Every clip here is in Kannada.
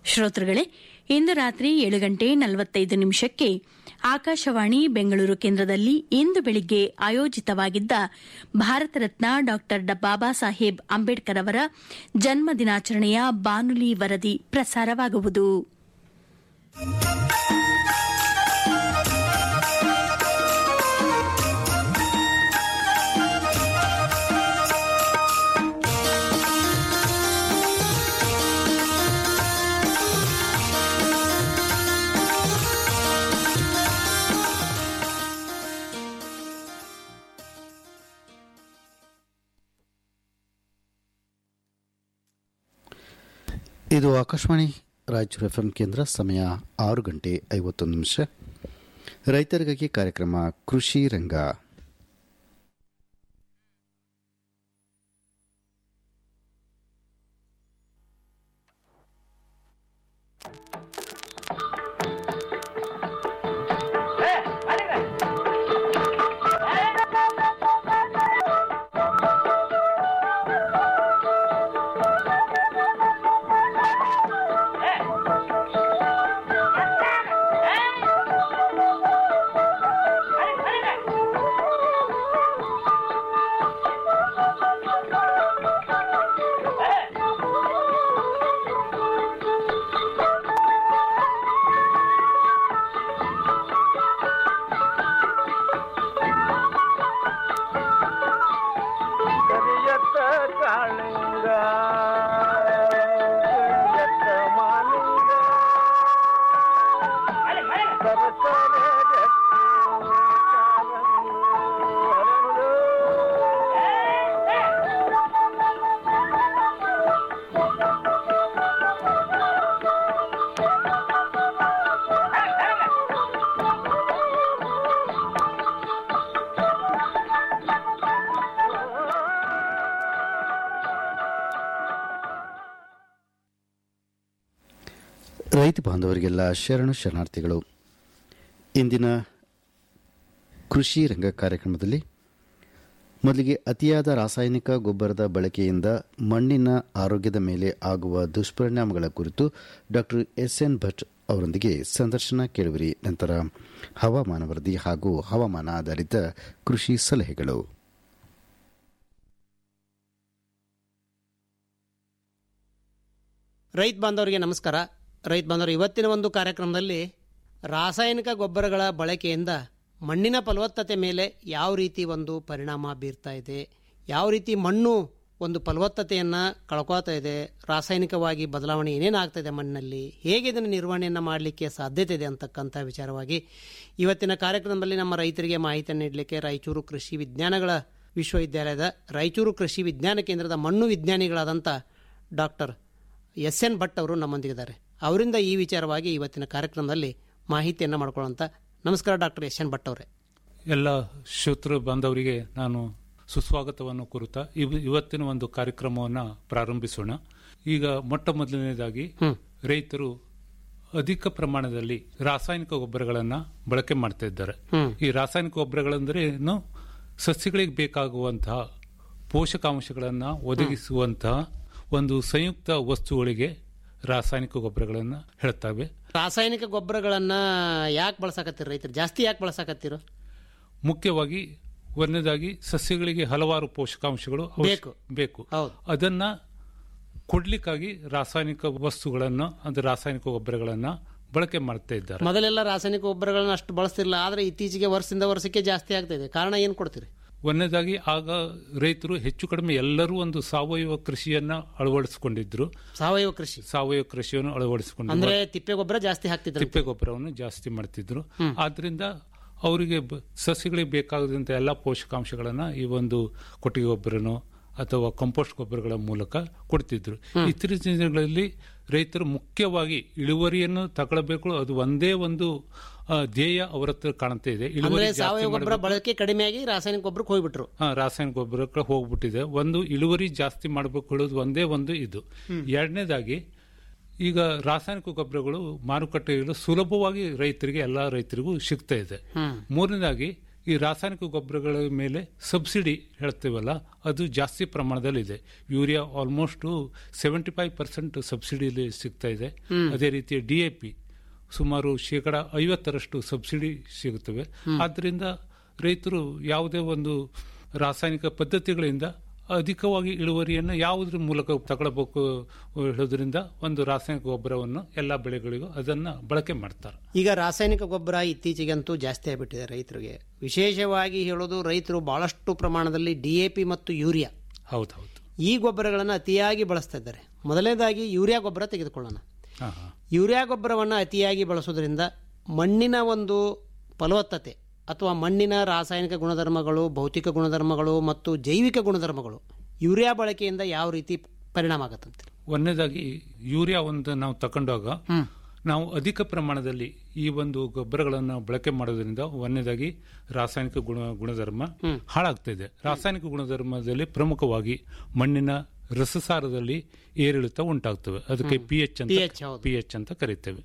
ಶ್ರೋತೃಗಳೇ ಇಂದು ರಾತ್ರಿ ಏಳು ಗಂಟೆ ನಲವತ್ತೈದು ನಿಮಿಷಕ್ಕೆ ಆಕಾಶವಾಣಿ ಬೆಂಗಳೂರು ಕೇಂದ್ರದಲ್ಲಿ ಇಂದು ಬೆಳಿಗ್ಗೆ ಆಯೋಜಿತವಾಗಿದ್ದ ಭಾರತ ರತ್ನ ಡಾ ಬಾಬಾ ಸಾಹೇಬ್ ಅಂಬೇಡ್ಕರ್ ಅವರ ಜನ್ಮ ದಿನಾಚರಣೆಯ ಬಾನುಲಿ ವರದಿ ಪ್ರಸಾರವಾಗುವುದು ಇದು ಆಕಾಶವಾಣಿ ರಾಯಚೂರು ಎಫ್ ಎಂ ಕೇಂದ್ರ ಸಮಯ ಆರು ಗಂಟೆ ಐವತ್ತೊಂದು ನಿಮಿಷ ರೈತರಿಗಾಗಿ ಕಾರ್ಯಕ್ರಮ ಕೃಷಿ ರಂಗ ಕರಿಯತ್ತ ಕಾಳಿಂಗ ಕರಿಯತ್ತ ಮಾಲಿಂಗ ಸರಸರ ಜಟ್ಟಿ ಕಾಲಂದು ಹರಳು. ರೈತ ಬಾಂಧವರಿಗೆಲ್ಲ ಶರಣು ಶರಣಾರ್ಥಿಗಳು ಇಂದಿನ ಕೃಷಿ ರಂಗ ಕಾರ್ಯಕ್ರಮದಲ್ಲಿ ಮೊದಲಿಗೆ ಅತಿಯಾದ ರಾಸಾಯನಿಕ ಗೊಬ್ಬರದ ಬಳಕೆಯಿಂದ ಮಣ್ಣಿನ ಆರೋಗ್ಯದ ಮೇಲೆ ಆಗುವ ದುಷ್ಪರಿಣಾಮಗಳ ಕುರಿತು ಡಾಕ್ಟರ್ ಎಸ್ ಎನ್ ಭಟ್ ಅವರೊಂದಿಗೆ ಸಂದರ್ಶನ ಕೇಳುವಿರಿ ನಂತರ ಹವಾಮಾನ ವರದಿ ಹಾಗೂ ಹವಾಮಾನ ಆಧಾರಿತ ಕೃಷಿ ಸಲಹೆಗಳು ರೈತ ಬಾಂಧವರಿಗೆ ನಮಸ್ಕಾರ ರೈತ ಬಾಂಧವರು ಇವತ್ತಿನ ಒಂದು ಕಾರ್ಯಕ್ರಮದಲ್ಲಿ ರಾಸಾಯನಿಕ ಗೊಬ್ಬರಗಳ ಬಳಕೆಯಿಂದ ಮಣ್ಣಿನ ಫಲವತ್ತತೆ ಮೇಲೆ ಯಾವ ರೀತಿ ಒಂದು ಪರಿಣಾಮ ಬೀರ್ತಾ ಇದೆ ಯಾವ ರೀತಿ ಮಣ್ಣು ಒಂದು ಫಲವತ್ತತೆಯನ್ನು ಕಳ್ಕೊತಾ ಇದೆ ರಾಸಾಯನಿಕವಾಗಿ ಬದಲಾವಣೆ ಏನೇನಾಗ್ತಾ ಇದೆ ಮಣ್ಣಿನಲ್ಲಿ ಹೇಗೆ ಇದನ್ನು ನಿರ್ವಹಣೆಯನ್ನು ಮಾಡಲಿಕ್ಕೆ ಸಾಧ್ಯತೆ ಇದೆ ಅಂತಕ್ಕಂಥ ವಿಚಾರವಾಗಿ ಇವತ್ತಿನ ಕಾರ್ಯಕ್ರಮದಲ್ಲಿ ನಮ್ಮ ರೈತರಿಗೆ ಮಾಹಿತಿಯನ್ನು ನೀಡಲಿಕ್ಕೆ ರಾಯಚೂರು ಕೃಷಿ ವಿಜ್ಞಾನಗಳ ವಿಶ್ವವಿದ್ಯಾಲಯದ ರಾಯಚೂರು ಕೃಷಿ ವಿಜ್ಞಾನ ಕೇಂದ್ರದ ಮಣ್ಣು ವಿಜ್ಞಾನಿಗಳಾದಂಥ ಡಾಕ್ಟರ್ ಎಸ್ ಎನ್ ಭಟ್ ಅವರು ನಮ್ಮೊಂದಿಗಿದ್ದಾರೆ ಅವರಿಂದ ಈ ವಿಚಾರವಾಗಿ ಇವತ್ತಿನ ಕಾರ್ಯಕ್ರಮದಲ್ಲಿ ಮಾಹಿತಿಯನ್ನು ಮಾಡ್ಕೊಳ್ಳೋಂಥ ನಮಸ್ಕಾರ ಡಾಕ್ಟರ್ ಎಸ್ ಎನ್ ಭಟ್ ಅವರೇ ಎಲ್ಲ ಶ್ರೋತೃ ಬಾಂಧವರಿಗೆ ನಾನು ಸುಸ್ವಾಗತವನ್ನು ಕೋರುತ್ತಾ ಇವ್- ಇವತ್ತಿನ ಒಂದು ಕಾರ್ಯಕ್ರಮವನ್ನು ಪ್ರಾರಂಭಿಸೋಣ ಈಗ ಮೊಟ್ಟ ಮೊದಲನೇದಾಗಿ ರೈತರು ಅಧಿಕ ಪ್ರಮಾಣದಲ್ಲಿ ರಾಸಾಯನಿಕ ಗೊಬ್ಬರಗಳನ್ನ ಬಳಕೆ ಮಾಡ್ತಾ ಇದ್ದಾರೆ ಈ ರಾಸಾಯನಿಕ ಗೊಬ್ಬರಗಳಂದ್ರೆ ಏನು ಸಸ್ಯಗಳಿಗೆ ಬೇಕಾಗುವಂತಹ ಪೋಷಕಾಂಶಗಳನ್ನ ಒದಗಿಸುವಂತಹ ಒಂದು ಸಂಯುಕ್ತ ವಸ್ತುಗಳಿಗೆ ರಾಸಾಯನಿಕ ಗೊಬ್ಬರಗಳನ್ನ ಹೇಳ್ತವೆ ರಾಸಾಯನಿಕ ಗೊಬ್ಬರಗಳನ್ನ ಯಾಕೆ ಬಳಸಾಕತ್ತೀರಿ ರೈತರು ಜಾಸ್ತಿ ಯಾಕೆ ಬಳಸಾಕತ್ತೀರು ಮುಖ್ಯವಾಗಿ ಒಂದನೇದಾಗಿ ಸಸ್ಯಗಳಿಗೆ ಹಲವಾರು ಪೋಷಕಾಂಶಗಳು ಅವಶ್ಯ- ಬೇಕು. ಬೇಕು ಹೌದು. ಅದನ್ನ ಕೊಡ್ಲಿಕ್ಕಾಗಿ ರಾಸಾಯನಿಕ ವಸ್ತುಗಳನ್ನ ಅಂದ್ರೆ ರಾಸಾಯನಿಕ ಗೊಬ್ಬರಗಳನ್ನ ಬಳಕೆ ಮಾಡ್ತಾ ಇದ್ದಾರೆ ಮೊದಲೆಲ್ಲ ರಾಸಾಯನಿಕ ಗೊಬ್ಬರಗಳನ್ನ ಅಷ್ಟು ಬಳಸ್ತಿರಲಿಲ್ಲ ಆದರೆ ಇತ್ತೀಚೆಗೆ ವರ್ಷದಿಂದ ವರ್ಷಕ್ಕೆ ಜಾಸ್ತಿ ಆಗ್ತಾ ಇದೆ ಕಾರಣ ಏನು ಕೊಡ್ತೀರಿ ಒಂದನೇದಾಗಿ ಆಗ ರೈತರು ಹೆಚ್ಚು ಕಡಿಮೆ ಎಲ್ಲರೂ ಒಂದು ಸಾವಯವ ಕೃಷಿಯನ್ನ ಅಳವಡಿಸಿಕೊಂಡಿದ್ರು ಸಾವಯವ ಕೃಷಿ ಸಾವಯವ ಕೃಷಿಯನ್ನು ಅಳವಡಿಸಿಕೊಂಡಿದ್ರು ಅಂದ್ರೆ ತಿಪ್ಪೆ ಗೊಬ್ಬರ ಜಾಸ್ತಿ ಹಾಕ್ತಿದ್ರು ತಿಪ್ಪೆ ಗೊಬ್ಬರವನ್ನು ಜಾಸ್ತಿ ಮಾಡ್ತಿದ್ರು ಆದ್ರಿಂದ ಅವರಿಗೆ ಬ- ಸಸ್ಯಗಳಿಗೆ ಬೇಕಾದಂತ ಎಲ್ಲ ಪೋಷಕಾಂಶಗಳನ್ನ ಈ ಒಂದು ಕೊಟ್ಟಿಗೆ ಗೊಬ್ಬರನೋ ಅಥವಾ ಕಂಪೋಸ್ಟ್ ಗೊಬ್ಬರಗಳ ಮೂಲಕ ಕೊಡ್ತಿದ್ರು ಇತ್ತೀಚಿನ ದಿನಗಳಲ್ಲಿ ರೈತರು ಮುಖ್ಯವಾಗಿ ಇಳುವರಿಯನ್ನು ತಗೊಳ್ಬೇಕು ಅದು ಒಂದೇ ಒಂದು ಆ, ಧ್ಯೇಯ ಅವರ ಹತ್ರ ಕಾಣ್ತಾ ಇದೆ ಅಂದ್ರೆ ಇಳುವರಿ ಜಾಸ್ತಿ ಸಾವಯವ ಗೊಬ್ಬರ ಮಾಡ್ಬೇಕು. ಬಳಕೆ ಕಡಿಮೆಯಾಗಿ ರಾಸಾಯನಿಕ ಗೊಬ್ಬರಕ್ಕೆ ಹೋಗ್ಬಿಟ್ರು ಹಾ, ರಾಸಾಯನಿಕ ಗೊಬ್ಬರಕ್ಕೆ ಹೋಗ್ಬಿಟ್ಟಿದೆ ಒಂದು ಇಳುವರಿ ಜಾಸ್ತಿ ಮಾಡಬೇಕು ಹೇಳೋದು ಒಂದೇ ಒಂದು ಇದು ಎರಡನೇದಾಗಿ ಈಗ ರಾಸಾಯನಿಕ ಗೊಬ್ಬರಗಳು ಮಾರುಕಟ್ಟೆಯಲ್ಲಿ ಸುಲಭವಾಗಿ ರೈತರಿಗೆ ಎಲ್ಲಾ ರೈತರಿಗೂ ಸಿಗ್ತಾ ಇದೆ ಮೂರನೇದಾಗಿ ಈ ರಾಸಾಯನಿಕ ಗೊಬ್ಬರಗಳ ಮೇಲೆ ಸಬ್ಸಿಡಿ ಹೇಳ್ತೀವಲ್ಲ ಅದು ಜಾಸ್ತಿ ಪ್ರಮಾಣದಲ್ಲಿದೆ urea almost seventy five percent ಸಬ್ಸಿಡಿಲಿ ಸಿಗ್ತಾ ಇದೆ ಅದೇ ರೀತಿ ಡಿ ಎ ಪಿ ಸುಮಾರು ಶೇಕಡ ಐವತ್ತರಷ್ಟು ಸಬ್ಸಿಡಿ ಸಿಗುತ್ತವೆ ಆದ್ದರಿಂದ ರೈತರು ಯಾವುದೇ ಒಂದು ರಾಸಾಯನಿಕ ಪದ್ಧತಿಗಳಿಂದ ಅಧಿಕವಾಗಿ ಇಳುವರಿಯನ್ನು ಯಾವುದ್ರ ಮೂಲಕ ತಗೊಳ್ಬೇಕು ಹೇಳೋದ್ರಿಂದ ಒಂದು ರಾಸಾಯನಿಕ ಗೊಬ್ಬರವನ್ನು ಎಲ್ಲ ಬೆಳೆಗಳಿಗೂ ಅದನ್ನ ಬಳಕೆ ಮಾಡ್ತಾರೆ ಈಗ ರಾಸಾಯನಿಕ ಗೊಬ್ಬರ ಇತ್ತೀಚೆಗಂತೂ ಜಾಸ್ತಿ ಆಗಿಬಿಟ್ಟಿದೆ ರೈತರಿಗೆ ವಿಶೇಷವಾಗಿ ಹೇಳೋದು ರೈತರು ಬಹಳಷ್ಟು ಪ್ರಮಾಣದಲ್ಲಿ ಡಿ ಎ ಪಿ ಮತ್ತು ಯೂರಿಯಾ ಹೌದೌದು ಈ ಗೊಬ್ಬರಗಳನ್ನು ಅತಿಯಾಗಿ ಬಳಸ್ತಾ ಇದ್ದಾರೆ ಮೊದಲನೇದಾಗಿ ಯೂರಿಯಾ ಗೊಬ್ಬರ ತೆಗೆದುಕೊಳ್ಳೋಣ ಹಾ ಹಾ ಯೂರಿಯಾ ಗೊಬ್ಬರವನ್ನು ಅತಿಯಾಗಿ ಬಳಸೋದ್ರಿಂದ ಮಣ್ಣಿನ ಒಂದು ಫಲವತ್ತತೆ ಅಥವಾ ಮಣ್ಣಿನ ರಾಸಾಯನಿಕ ಗುಣಧರ್ಮಗಳು ಭೌತಿಕ ಗುಣಧರ್ಮಗಳು ಮತ್ತು ಜೈವಿಕ ಗುಣಧರ್ಮಗಳು ಯೂರಿಯಾ ಬಳಕೆಯಿಂದ ಯಾವ ರೀತಿ ಪರಿಣಾಮ ಆಗತ್ತಂತೆ ಒಂದನೇದಾಗಿ ಯೂರಿಯಾ ಒಂದು ನಾವು ತಕೊಂಡಾಗ ನಾವು ಅಧಿಕ ಪ್ರಮಾಣದಲ್ಲಿ ಈ ಒಂದು ಗೊಬ್ಬರಗಳನ್ನು ಬಳಕೆ ಮಾಡೋದ್ರಿಂದ ಒಂದನೇದಾಗಿ ರಾಸಾಯನಿಕ ಗುಣ ಗುಣಧರ್ಮ ಹಾಳಾಗ್ತಾ ಇದೆ ರಾಸಾಯನಿಕ ಗುಣಧರ್ಮದಲ್ಲಿ ಪ್ರಮುಖವಾಗಿ ಮಣ್ಣಿನ ರಸಸಾರದಲ್ಲಿ ಏರಿಳಿತ ಉಂಟಾಗ್ತವೆ ಅದಕ್ಕೆ ಪಿ ಎಚ್ ಅಂತ pH ಹೌದು. ಪಿ ಎಚ್ ಅಂತ ಕರಿತೇವೆ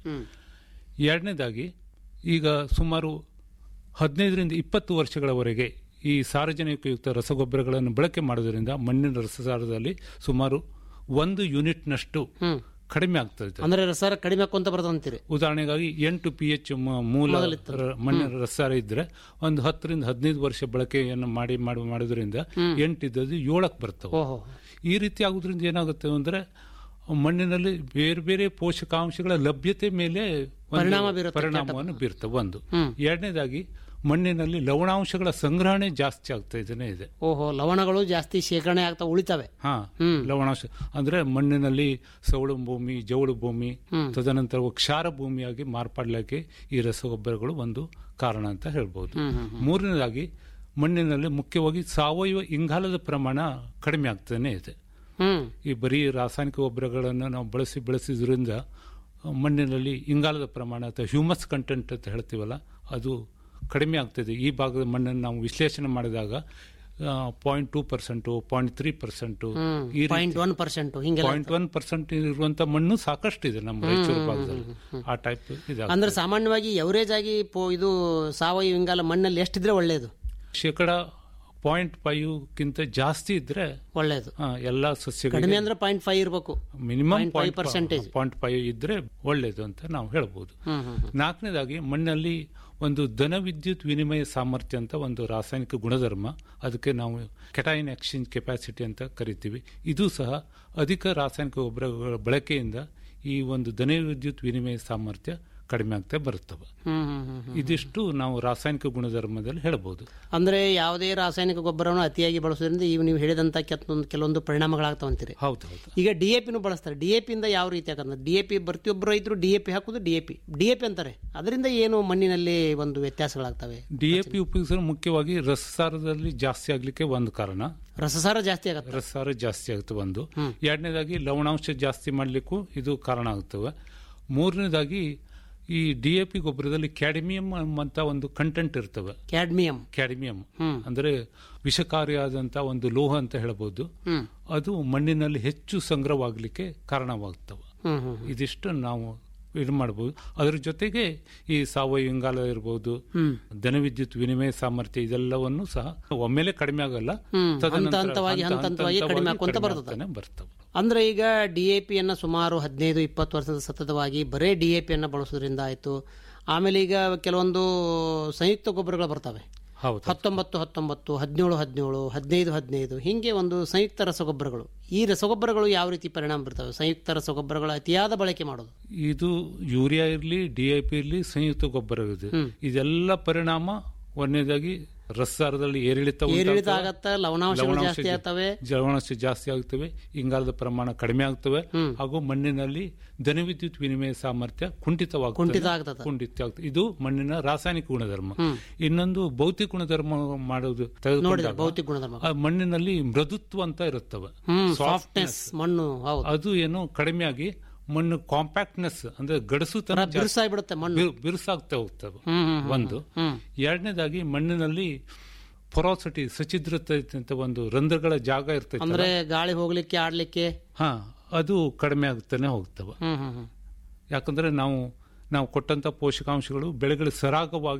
ಎರಡನೇದಾಗಿ ಈಗ ಸುಮಾರು ಹದಿನೈದರಿಂದ ಇಪ್ಪತ್ತು ವರ್ಷಗಳವರೆಗೆ ಈ ಸಾರ್ವಜನಿಕಯುಕ್ತ ರಸಗೊಬ್ಬರಗಳನ್ನು ಬಳಕೆ ಮಾಡೋದ್ರಿಂದ ಮಣ್ಣಿನ ರಸಸಾರದಲ್ಲಿ ಸುಮಾರು ಒಂದು ಯೂನಿಟ್ನಷ್ಟು ಕಡಿಮೆ ಆಗ್ತದೆ ಅಂದ್ರೆ ರಸಾರ ಕಡಿಮೆ ಹಾಕೊಂತ ಬರ್ತದಂತೀರಿ ಉದಾಹರಣೆಗಾಗಿ ಎಂಟು ಪಿ ಎಚ್ ಮೂಲ ರ- ಮಣ್ಣಿನ ರಸಾರ ಇದ್ರೆ ಒಂದು ಹತ್ತರಿಂದ ಹದಿನೈದು ವರ್ಷ ಬಳಕೆಯನ್ನು ಮಾಡಿ ಮಾಡಿ ಮಾಡೋದ್ರಿಂದ ಎಂಟು ಇದ್ದದ್ದು ಏಳಕ್ಕೆ ಬರ್ತವೆ ಓಹೋ ಈ ರೀತಿ ಆಗೋದ್ರಿಂದ ಏನಾಗುತ್ತೆ ಅಂದ್ರೆ ಮಣ್ಣಿನಲ್ಲಿ ಬೇರೆ ಬೇರೆ ಪೋಷಕಾಂಶಗಳ ಲಭ್ಯತೆ ಮೇಲೆ ಒಂದು ಪರಿಣಾಮ ಬೀರುತ್ತೆ, ಪರಿಣಾಮವನ್ನು ಬೀರ್ತವೆ ಒಂದು ಎರಡನೇದಾಗಿ ಮಣ್ಣಿನಲ್ಲಿ ಲವಣಾಂಶಗಳ ಸಂಗ್ರಹಣೆ ಜಾಸ್ತಿ ಆಗ್ತಾ ಇದನ್ನೇ ಇದೆ ಓಹೋ ಲವಣಗಳು ಜಾಸ್ತಿ ಶೇಖರಣೆ ಆಗ್ತಾ ಉಳಿತವೆ ಹಾ ಲವಣಾಂಶ ಅಂದ್ರೆ ಮಣ್ಣಿನಲ್ಲಿ ಸವಳು ಭೂಮಿ ಜವಳು ಭೂಮಿ ತದನಂತರ ಕ್ಷಾರ ಭೂಮಿಯಾಗಿ ಮಾರ್ಪಾಡ್ಲಿಕ್ಕೆ ಈ ರಸಗೊಬ್ಬರಗಳು ಒಂದು ಕಾರಣ ಅಂತ ಹೇಳ್ಬೋದು ಮೂರನೇದಾಗಿ ಮಣ್ಣಿನಲ್ಲಿ ಮುಖ್ಯವಾಗಿ ಸಾವಯವ ಇಂಗಾಲದ ಪ್ರಮಾಣ ಕಡಿಮೆ ಆಗ್ತಾನೆ ಇದೆ ಹ್ಮ್ ಈ ಬರೀ ರಾಸಾಯನಿಕ ಗೊಬ್ಬರಗಳನ್ನು ನಾವು ಬಳಸಿ ಬೆಳೆಸಿದ್ರಿಂದ ಮಣ್ಣಿನಲ್ಲಿ ಇಂಗಾಲದ ಪ್ರಮಾಣ ಅಥವಾ ಹ್ಯೂಮಸ್ ಕಂಟೆಂಟ್ ಅಂತ ಹೇಳ್ತೀವಲ್ಲ ಅದು ಕಡಿಮೆ ಆಗ್ತದೆ ಈ ಭಾಗದ ಮಣ್ಣನ್ನು ನಾವು ವಿಶ್ಲೇಷಣೆ ಮಾಡಿದಾಗ point two percent point three percent ಈ ಪಾಯಿಂಟ್ ಒನ್ ಪರ್ಸೆಂಟ್ ಹಿಂಗೆಲ್ಲ ಪಾಯಿಂಟ್ ಒನ್ ಪರ್ಸೆಂಟ್ ಇರುವಂತ ಮಣ್ಣು ಸಾಕಷ್ಟು ಇದೆ ನಮ್ಮ ರಾಯಚೂರು ಭಾಗದಲ್ಲಿ ಆ ಟೈಪ್ ಇದೆ ಅಂದ್ರೆ ಸಾಮಾನ್ಯವಾಗಿ ಎವರೇಜ್ ಆಗಿ ಪೋ- ಇದು ಸಾವಯವ ಇಂಗಾಲ ಮಣ್ಣಲ್ಲಿ ಎಷ್ಟಿದ್ರೆ ಒಳ್ಳೆಯದು ಶೇಕಡ ಪಾಯಿಂಟ್ ಫೈವ್ ಕಿಂತ ಜಾಸ್ತಿ ಇದ್ರೆ ಒಳ್ಳೆಯದು ಆ, ಎಲ್ಲಾ ಸಸ್ಯಗಳಿಗೆ ಕಡಿಮೆ ಅಂದ್ರೆ ಪಾಯಿಂಟ್ ಫೈವ್ ಇರಬೇಕು ಮಿನಿಮಮ್ 0.5 percentage. ಪಾಯಿಂಟ್ ಫೈವ್ ಇದ್ರೆ ಒಳ್ಳೇದು ಅಂತ ನಾವು ಹೇಳ್ಬೋದು ನಾಲ್ಕನೇದಾಗಿ ಮಣ್ಣಲ್ಲಿ ಒಂದು ಧನ ವಿದ್ಯುತ್ ವಿನಿಮಯ ಸಾಮರ್ಥ್ಯ ಅಂತ ಒಂದು ರಾಸಾಯನಿಕ ಗುಣಧರ್ಮ ಅದಕ್ಕೆ ನಾವು ಕೆಟಾಯಿನ್ ಎಕ್ಸ್ಚೇಂಜ್ ಕೆಪಾಸಿಟಿ ಅಂತ ಕರಿತೀವಿ ಇದು ಸಹ ಅಧಿಕ ರಾಸಾಯನಿಕ ಗೊಬ್ಬರಗಳ ಬಳಕೆಯಿಂದ ಈ ಒಂದು ಧನ ವಿದ್ಯುತ್ ವಿನಿಮಯ ಸಾಮರ್ಥ್ಯ ಕಡಿಮೆ ಆಗ್ತಾ ಬರುತ್ತವೆ ಹ್ಮ್ ಹ್ಮ್ ಹ್ಮ್ ಹ್ಮ್. ಇದಿಷ್ಟು ನಾವು ರಾಸಾಯನಿಕ ಗುಣಧರ್ಮದಲ್ಲಿ ಹೇಳ್ಬೋದು ಅಂದ್ರೆ ಯಾವುದೇ ರಾಸಾಯನಿಕ ಗೊಬ್ಬರವನ್ನು ಅತಿಯಾಗಿ ಬಳಸೋದ್ರಿಂದ ಇವು ನೀವು ಹೇಳಿದಂತ ಕೆಲವೊಂದು ಕೆಲವೊಂದು ಪರಿಣಾಮಗಳಾಗ್ತಾವಂತೀರಿ ಹೌದು ಹೌದು ಈಗ ಡಿ ಎ ಪಿನೂ ಬಳಸ್ತಾರೆ ಡಿ ಎ ಪಿಯಿಂದ ಯಾವ ರೀತಿ ಯಾಕಂದ್ರೆ ಡಿ ಎ ಪಿ ಪ್ರತಿಯೊಬ್ಬರು ರೈತರು ಡಿ ಎ ಪಿ ಹಾಕೋದು D A P D A P ಅಂತಾರೆ ಅದರಿಂದ ಏನು ಮಣ್ಣಿನಲ್ಲಿ ಒಂದು ವ್ಯತ್ಯಾಸಗಳಾಗ್ತವೆ ಡಿಎಪಿ ಉಪಯೋಗಿಸಲು ಮುಖ್ಯವಾಗಿ ರಸಸಾರದಲ್ಲಿ ಜಾಸ್ತಿ ಆಗ್ಲಿಕ್ಕೆ ಒಂದು ಕಾರಣ ರಸಸಾರ ಜಾಸ್ತಿ ಆಗತ್ತೆ ರಸಸಾರ ಜಾಸ್ತಿ ಆಗುತ್ತೆ ಒಂದು ಎರಡನೇದಾಗಿ ಲವಣಾಂಶ ಜಾಸ್ತಿ ಮಾಡಲಿಕ್ಕೂ ಇದು ಕಾರಣ ಆಗ್ತವೆ ಮೂರನೇದಾಗಿ ಈ ಡಿ ಎ ಪಿ ಗೊಬ್ಬರದಲ್ಲಿ ಕ್ಯಾಡಿಮಿಯಂ ಅಂತ ಒಂದು ಕಂಟೆಂಟ್ ಇರ್ತವೆ ಕ್ಯಾಡ್ಮಿಯಂ ಕ್ಯಾಡಿಮಿಯಂ ಅಂದ್ರೆ ವಿಷಕಾರಿಯಾದಂತ ಒಂದು ಲೋಹ ಅಂತ ಹೇಳ್ಬೋದು ಹ್ಮ್ ಅದು ಮಣ್ಣಿನಲ್ಲಿ ಹೆಚ್ಚು ಸಂಗ್ರಹವಾಗಲಿಕ್ಕೆ ಕಾರಣವಾಗ್ತವೆ ಹ್ಮ್ ಹ್ಮ್ ಇದಿಷ್ಟು ನಾವು ಇದು ಮಾಡಬಹುದು ಅದ್ರ ಜೊತೆಗೆ ಈ ಸಾವಯವ ಇಂಗಾಲ ಇರಬಹುದು ಧನ ವಿದ್ಯುತ್ ವಿನಿಮಯ ಸಾಮರ್ಥ್ಯ ಇದೆಲ್ಲವನ್ನು ಸಹ ಒಮ್ಮೆಲೆ ಕಡಿಮೆ ಆಗಲ್ಲ ತದನಂತರ ಹಂತ ಹಂತವಾಗಿ, ಹಂತ ಹಂತ ಹಂತವಾಗಿ ಕಡಿಮೆ ಆಕ್ಕೊಂತ ಕಡಿಮೆ ಬರ್ತದೆ. ಆಗ್ತಾನೆ ಬರ್ತವೆ ಅಂದ್ರೆ ಈಗ ಡಿ ಎ ಪಿಯನ್ನು ಸುಮಾರು ಹದಿನೈದು ಇಪ್ಪತ್ತು ವರ್ಷದ ಸತತವಾಗಿ ಬರೇ ಡಿ ಎ ಪಿಯನ್ನು ಬಳಸೋದ್ರಿಂದ ಆಯಿತು ಆಮೇಲೆ ಈಗ ಕೆಲವೊಂದು ಸಂಯುಕ್ತ ಗೊಬ್ಬರಗಳು ಬರ್ತವೆ ಹೌದು ಹತ್ತೊಂಬತ್ತು ಹತ್ತೊಂಬತ್ತು ಹದಿನೇಳು ಹದಿನೇಳು ಹದಿನೈದು ಹದಿನೈದು ಹೀಗೆ ಒಂದು ಸಂಯುಕ್ತ ರಸಗೊಬ್ಬರಗಳು ಈ ರಸಗೊಬ್ಬರಗಳು ಯಾವ ರೀತಿ ಪರಿಣಾಮ ಬೀರ್ತವೆ ಸಂಯುಕ್ತ ರಸಗೊಬ್ಬರಗಳ ಅತಿಯಾದ ಬಳಕೆ ಮಾಡೋದು ಇದು ಯೂರಿಯಾ ಇರಲಿ ಡಿಐಪಿ ಇರಲಿ ಸಂಯುಕ್ತ ಗೊಬ್ಬರ ಇದೆ ಇದೆಲ್ಲ ಪರಿಣಾಮ ಒಂದನೇದಾಗಿ ರಸಸಾರದಲ್ಲಿ ಏರಿಳಿತ ಏರಿಳಿತ ಉಂಟಾಗ್ತವೆ. ಆಗತ್ತ ಲವಣಾಂಶಗಳು ಲವಣಾಂಶ ಜಾಸ್ತಿ ಜಾ- ಆಗ್ತವೆ ಲವಣಾಂಶ ಜಾಸ್ತಿ ಆಗ್ತವೆ ಇಂಗಾಲದ ಪ್ರಮಾಣ ಕಡಿಮೆ ಆಗ್ತವೆ ಹಾಗೂ ಮಣ್ಣಿನಲ್ಲಿ ಧನವಿದ್ಯುತ್ ವಿನಿಮಯ ಸಾಮರ್ಥ್ಯ ಕುಂಠಿತವಾಗ್ತದೆ ಕುಂಠಿತ ಆಗ್ತದೆ. ಕುಂಠಿತ ಆಗ್ತದೆ ಇದು ಮಣ್ಣಿನ ರಾಸಾಯನಿಕ ಗುಣಧರ್ಮ ಇನ್ನೊಂದು ಭೌತಿಕ ಗುಣಧರ್ಮ ಮಾಡೋದು ನೋಡಿದ್ರೆ ತೆಗೆದುಕೊಂಡಾಗ ಭೌತಿಕ ಗುಣಧರ್ಮ ಆ ಮಣ್ಣಿನಲ್ಲಿ ಮೃದುತ್ವ ಅಂತ ಇರುತ್ತವೆ ಹ್ಮ್ ಸಾಫ್ಟ್ನೆಸ್ ಮಣ್ಣು ಹೌದು ಅದು ಏನು ಕಡಿಮೆ ಆಗಿ ಮಣ್ಣು ಕಾಂಪ್ಯಾಕ್ಟ್ನೆಸ್ ಅಂದ್ರೆ ಗಡಸುತನ ಜಾಸ್ತಿ- ಬಿರುಸಾಗ್ಬಿಡುತ್ತೆ ಮಣ್ಣು ಬಿರು- ಬಿರುಸಾಗ್ತಾ ಹೋಗ್ತವೆ ಹ್ಮ್, ಹ್ಮ್, ಒಂದು ಎರಡನೇದಾಗಿ ಮಣ್ಣಿನಲ್ಲಿ ಪೊರಾಸಿಟಿ ಸಚಿದ್ರತೆ ಅಂತ ಒಂದು ರಂಧ್ರಗಳ ಜಾಗ ಇರ್ತೈತೆ ಅಂದ್ರೆ ಗಾಳಿ ಹೋಗ್ಲಿಕ್ಕೆ ಆಡ್ಲಿಕ್ಕೆ ಹಾ ಅದು ಕಡಿಮೆ ಆಗ್ತಾನೆ ಹೋಗ್ತವೆ ಹ್ಮ್ ಹ್ಮ್ ಹ್ಮ್ ಯಾಕಂದ್ರೆ ನಾವು ನಾವು ಕೊಟ್ಟಂತ ಪೋಷಕಾಂಶಗಳು ಬೆಳೆಗಳು ಸರಾಗವಾಗಿ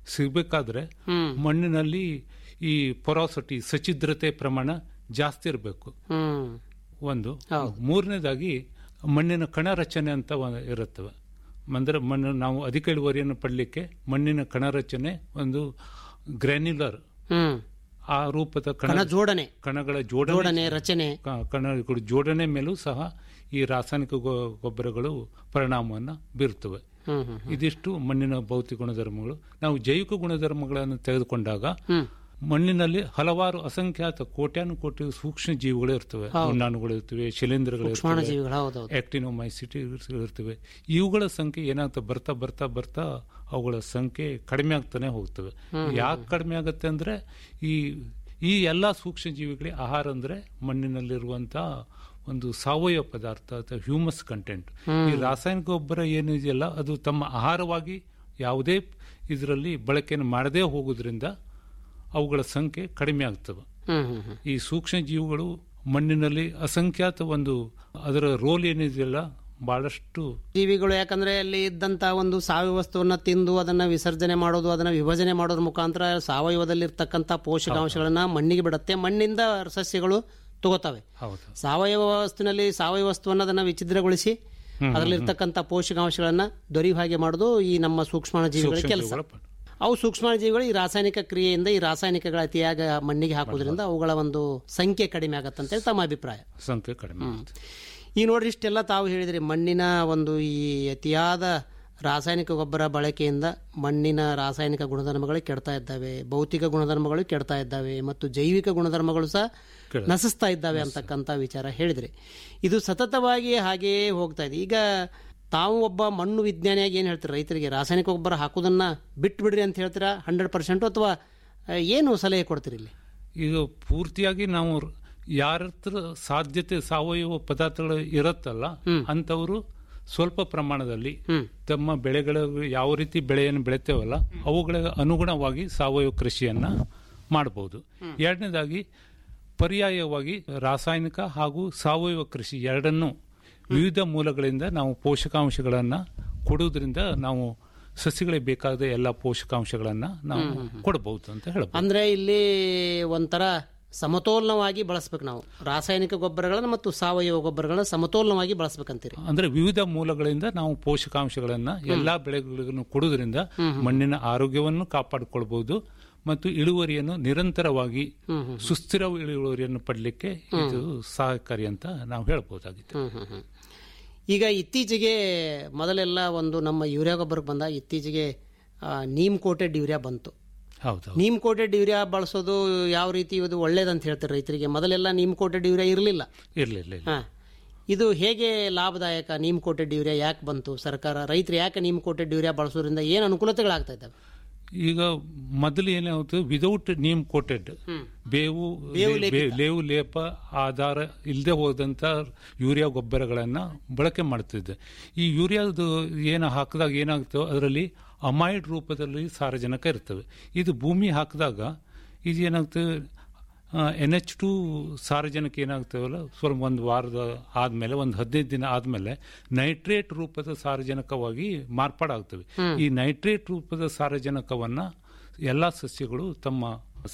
ಸಿಗಬೇಕಾದ್ರೆ ಮಣ್ಣಿನಲ್ಲಿ ಈ ಪೊರಾಸಿಟಿ ಸಚಿದ್ರತೆ ಪ್ರಮಾಣ ಜಾಸ್ತಿ ಇರಬೇಕು ಹ್ಮ್ ಒಂದು ಮೂರನೇದಾಗಿ ಮಣ್ಣಿನ ಕಣ ರಚನೆ ಅಂತ ಒಂದು ಇರುತ್ತವೆ ಅಂದ್ರೆ ಮಣ್ಣು ನಾವು ಅಧಿಕ ಇಳುವರಿಯನ್ನು ಪಡಲಿಕ್ಕೆ ಮಣ್ಣಿನ ಕಣ ರಚನೆ ಒಂದು ಗ್ರ್ಯಾನ್ಯುಲರ್ ಹ್ಮ್ ಆ ರೂಪದ ಕಣ ಕಣ ಜೋಡಣೆ ಕಣಗಳ ಜೋಡಣೆ ಜೋಡಣೆ ರಚನೆ ಕ- ಕಣಗಳ ಜೋಡಣೆ ಮೇಲೂ ಸಹ ಈ ರಾಸಾಯನಿಕ ಗೊ- ಗೊಬ್ಬರಗಳು ಪರಿಣಾಮವನ್ನು ಬೀರುತ್ತವೆ ಹ್ಮ್ ಹ್ಮ್ ಇದಿಷ್ಟು ಮಣ್ಣಿನ ಭೌತಿಕ ಗುಣಧರ್ಮಗಳು ನಾವು ಜೈವಿಕ ಗುಣಧರ್ಮಗಳನ್ನು ತೆಗೆದುಕೊಂಡಾಗ ಹ್ಮ್ ಮಣ್ಣಿನಲ್ಲಿ ಹಲವಾರು ಅಸಂಖ್ಯಾತ ಕೋಟ್ಯಾನು ಕೋಟಿ ಸೂಕ್ಷ್ಮ ಜೀವಿಗಳು ಇರ್ತವೆ ಹುಣ್ಣಾಣುಗಳು ಇರ್ತವೆ ಶಿಲೀಂಧ್ರಗಳು ಸೂಕ್ಷ್ಮಾಣು ಇರ್ತವೆ ಜೀವಿಗಳು ಹೌದೌದು ಆಕ್ಟಿನೋಮೈಸಿಟಿ ಇರ್ತವೆ ಇವುಗಳ ಸಂಖ್ಯೆ ಏನಾಗ್ತದೆ ಬರ್ತಾ ಬರ್ತಾ ಬರ್ತಾ ಅವುಗಳ ಸಂಖ್ಯೆ ಕಡಿಮೆ ಆಗ್ತಾನೆ ಹೋಗ್ತವೆ ಯಾಕೆ ಕಡಿಮೆ ಆಗುತ್ತೆ ಅಂದ್ರೆ ಈ ಈ ಎಲ್ಲ ಸೂಕ್ಷ್ಮ ಜೀವಿಗಳಿಗೆ ಆಹಾರ ಅಂದ್ರೆ ಮಣ್ಣಿನಲ್ಲಿರುವಂತ ಒಂದು ಸಾವಯವ ಪದಾರ್ಥ ಅಥವಾ ಹ್ಯೂಮಸ್ ಕಂಟೆಂಟ್ ಈ ರಾಸಾಯನಿಕ ಗೊಬ್ಬರ ಏನಿದೆಯಲ್ಲ ಅದು ತಮ್ಮ ಆಹಾರವಾಗಿ ಯಾವುದೇ ಇದರಲ್ಲಿ ಬಳಕೆಯನ್ನು ಮಾಡದೇ ಹೋಗೋದ್ರಿಂದ ಅವುಗಳ ಸಂಖ್ಯೆ ಕಡಿಮೆ ಆಗ್ತವೆ ಹ್ಮ್ ಹ್ಮ್ ಹ್ಮ್ ಈ ಸೂಕ್ಷ್ಮ ಜೀವಿಗಳು ಮಣ್ಣಿನಲ್ಲಿ ಅಸಂಖ್ಯಾತ ಒಂದು ಅದರ ರೋಲ್ ಏನಿದೆಯಲ್ಲ ಬಹಳಷ್ಟು ಜೀವಿಗಳು ಯಾಕಂದ್ರೆ ಅಲ್ಲಿ ಇದ್ದಂತ ಒಂದು ಸಾವಯವ ವಸ್ತುವನ್ನ ತಿಂದು ಅದನ್ನ ವಿಸರ್ಜನೆ ಮಾಡೋದು ಅದನ್ನ ವಿಭಜನೆ ಮಾಡೋದ್ರ ಮುಖಾಂತರ ಸಾವಯವದಲ್ಲಿ ಇರ್ತಕ್ಕಂಥ ಪೋಷಕಾಂಶಗಳನ್ನ ಮಣ್ಣಿಗೆ ಬಿಡುತ್ತೆ ಮಣ್ಣಿಂದ ಸಸ್ಯಗಳು ತಗೋತವೆ ಹೌದು ಸಾವಯವ ವಸ್ತುವಿನಲ್ಲಿ ಸಾವಯವ ವಸ್ತುವನ್ನ ಅದನ್ನ ವಿಚ್ಛಿದ್ರಗೊಳಿಸಿ ಅದರಲ್ಲಿರ್ತಕ್ಕಂಥ ಪೋಷಕಾಂಶಗಳನ್ನ ದೊರೆಯುವ ಹಾಗೆ ಮಾಡೋದು ಈ ನಮ್ಮ ಸೂಕ್ಷ್ಮಾಣು ಜೀವಿಗಳ ಕೆಲಸ ಜೀವಿಗಳ ಪ- ಅವು ಸೂಕ್ಷ್ಮಾಣು ಜೀವಿಗಳು ಈ ರಾಸಾಯನಿಕ ಕ್ರಿಯೆಯಿಂದ ಈ ರಾಸಾಯನಿಕಗಳ ಅತಿಯಾಗ ಮಣ್ಣಿಗೆ ಹಾಕೋದ್ರಿಂದ ಅವುಗಳ ಒಂದು ಸಂಖ್ಯೆ ಕಡಿಮೆ ಆಗತ್ತಂತೇಳಿ ತಮ್ಮ ಅಭಿಪ್ರಾಯ ಸಂಖ್ಯೆ ಕಡಿಮೆ ಆಗುತ್ತೆ. ಈ ನೋಡ್ರಿ ಇಷ್ಟೆಲ್ಲ ತಾವು ಹೇಳಿದ್ರಿ ಮಣ್ಣಿನ ಒಂದು ಈ ಅತಿಯಾದ ರಾಸಾಯನಿಕ ಗೊಬ್ಬರ ಬಳಕೆಯಿಂದ ಮಣ್ಣಿನ ರಾಸಾಯನಿಕ ಗುಣಧರ್ಮಗಳು ಕೆಡ್ತಾ ಇದ್ದಾವೆ ಭೌತಿಕ ಗುಣಧರ್ಮಗಳು ಕೆಡ್ತಾ ಇದ್ದಾವೆ ಮತ್ತು ಜೈವಿಕ ಗುಣಧರ್ಮಗಳು ಸಹ ನಶಿಸ್ತಾ ಇದ್ದಾವೆ ಅಂತಕ್ಕಂಥ ವಿಚಾರ ಹೇಳಿದ್ರಿ ಇದು ಸತತವಾಗಿ ಹಾಗೆಯೇ ಹೋಗ್ತಾ ಇದೆ ಈಗ ತಾವು ಒಬ್ಬ ಮಣ್ಣು ವಿಜ್ಞಾನಿಯಾಗಿ ಏನು ಹೇಳ್ತೀರಿ ರೈತರಿಗೆ ರಾಸಾಯನಿಕ ಗೊಬ್ಬರ ಹಾಕೋದನ್ನ ಬಿಟ್ಟು ಬಿಡ್ರಿ ಅಂತ ಹೇಳ್ತೀರಾ ಹಂಡ್ರೆಡ್ ಪರ್ಸೆಂಟ್ ಅಥವಾ ಆ, ಏನು ಸಲಹೆ ಕೊಡ್ತೀರಿ ಇಲ್ಲಿ ಈಗ ಪೂರ್ತಿಯಾಗಿ ನಾವು ಯಾರ ಹತ್ರ ಸಾಧ್ಯತೆ ಸಾವಯವ ಪದಾರ್ಥಗಳು ಇರುತ್ತಲ್ಲ ಅಂತವರು ಸ್ವಲ್ಪ ಪ್ರಮಾಣದಲ್ಲಿ ತಮ್ಮ ಬೆಳೆಗಳ ಯಾವ ರೀತಿ ಬೆಳೆಯನ್ನು ಬೆಳಿತೇವಲ್ಲ ಅವುಗಳ ಅನುಗುಣವಾಗಿ ಸಾವಯವ ಕೃಷಿಯನ್ನ ಮಾಡಬಹುದು ಎರಡನೇದಾಗಿ ಪರ್ಯಾಯವಾಗಿ ರಾಸಾಯನಿಕ ಹಾಗೂ ಸಾವಯವ ಕೃಷಿ ಎರಡನ್ನೂ ವಿವಿಧ ಮೂಲಗಳಿಂದ ನಾವು ಪೋಷಕಾಂಶಗಳನ್ನ ಕೊಡುವುದರಿಂದ ನಾವು ಸಸ್ಯಗಳಿಗೆ ಬೇಕಾದ ಎಲ್ಲ ಪೋಷಕಾಂಶಗಳನ್ನ ನಾವು ಕೊಡಬಹುದು ಅಂತ ಹೇಳ್ಬೋದು ಅಂದ್ರೆ ಇಲ್ಲಿ ಒಂಥರ ಸಮತೋಲನವಾಗಿ ಬಳಸ್ಬೇಕು ನಾವು ರಾಸಾಯನಿಕ ಗೊಬ್ಬರಗಳನ್ನ ಮತ್ತು ಸಾವಯವ ಗೊಬ್ಬರಗಳನ್ನ ಸಮತೋಲನವಾಗಿ ಬಳಸ್ಬೇಕಂತೀರಿ ಅಂದ್ರೆ ವಿವಿಧ ಮೂಲಗಳಿಂದ ನಾವು ಪೋಷಕಾಂಶಗಳನ್ನ ಎಲ್ಲಾ ಬೆಳೆಗಳಿಗೂ ಕೊಡುವುದರಿಂದ ಮಣ್ಣಿನ ಆರೋಗ್ಯವನ್ನು ಕಾಪಾಡಿಕೊಳ್ಬಹುದು ಮತ್ತು ಇಳುವರಿಯನ್ನು ನಿರಂತರವಾಗಿ ಸುಸ್ಥಿರ ಇಳುವರಿಯನ್ನು ಪಡಲಿಕ್ಕೆ ಇದು ಸಹಕಾರಿ ಅಂತ ನಾವು ಹೇಳ್ಬೋದಾಗಿತ್ತು ಹ್ಮ್ ಹ್ಮ್ ಹ್ಮ್. ಈಗ ಇತ್ತೀಚೆಗೆ ಮೊದಲೆಲ್ಲ ಒಂದು ನಮ್ಮ ಯೂರಿಯಾ ಗೊಬ್ಬರಕ್ಕೆ ಬಂದಾಗ ಇತ್ತೀಚೆಗೆ ಆ, ನೀಮ್ ಕೋಟೆಡ್ ಯೂರಿಯಾ ಬಂತು ಹೌದು ನೀಮ್ ಕೋಟೆಡ್ ಯೂರಿಯಾ ಬಳಸೋದು ಯಾವ ರೀತಿ ಇದು ಒಳ್ಳೇದಂತ ಹೇಳ್ತಾರೆ ರೈತರಿಗೆ ಮೊದಲೆಲ್ಲ ನೀಮ್ ಕೋಟೆಡ್ ಯೂರಿಯಾ ಇರಲಿಲ್ಲ ಇರ್ಲಿಲ್ಲ ಇಲ್ಲ. ಹಾ ಇದು ಹೇಗೆ ಲಾಭದಾಯಕ ನೀಮ್ ಕೋಟೆಡ್ ಯೂರಿಯಾ ಯಾಕೆ ಬಂತು ಸರ್ಕಾರ ರೈತರು ಯಾಕೆ ನೀಮ್ ಕೋಟೆಡ್ ಯೂರಿಯಾ ಬಳಸೋದ್ರಿಂದ ಏನು ಅನುಕೂಲತೆಗಳಾಗ್ತಾ ಇದ್ದಾವೆ ಈಗ ಮೊದಲು ಏನಾಗುತ್ತೆ ವಿದೌಟ್ ನೀಮ್ ಕೋಟೆಡ್ ಬೇವು ಬೇ- ಬೇವು ಲೇಪ ಆಧಾರ ಇಲ್ಲದೆ ಹೋದಂತ ಯೂರಿಯಾ ಗೊಬ್ಬರಗಳನ್ನ ಬಳಕೆ ಮಾಡ್ತಿದ್ದೆ ಈ ಯೂರಿಯಾದ ಏನು ಹಾಕಿದಾಗ ಏನಾಗ್ತವೆ ಅದರಲ್ಲಿ ಅಮೈಡ್ ರೂಪದಲ್ಲಿ ಸಾರಜನಕ ಇರ್ತವೆ ಇದು ಭೂಮಿ ಹಾಕಿದಾಗ ಇದು ಏನಾಗ್ತದೆ ಎನ್ ಎಚ್ ಟು ಸಾರಜನಕ ಏನಾಗ್ತವಲ್ಲ ಸ್ವಲ್ಪ ಒಂದು ವಾರದ ಆದ್ಮೇಲೆ ಒಂದು ಹದಿನೈದು ದಿನ ಆದ್ಮೇಲೆ ನೈಟ್ರೇಟ್ ರೂಪದ ಸಾರಜನಕವಾಗಿ ಮಾರ್ಪಾಡಾಗ್ತವೆ ಈ ನೈಟ್ರೇಟ್ ರೂಪದ ಸಾರಜನಕವನ್ನ ಎಲ್ಲಾ ಸಸ್ಯಗಳು ತಮ್ಮ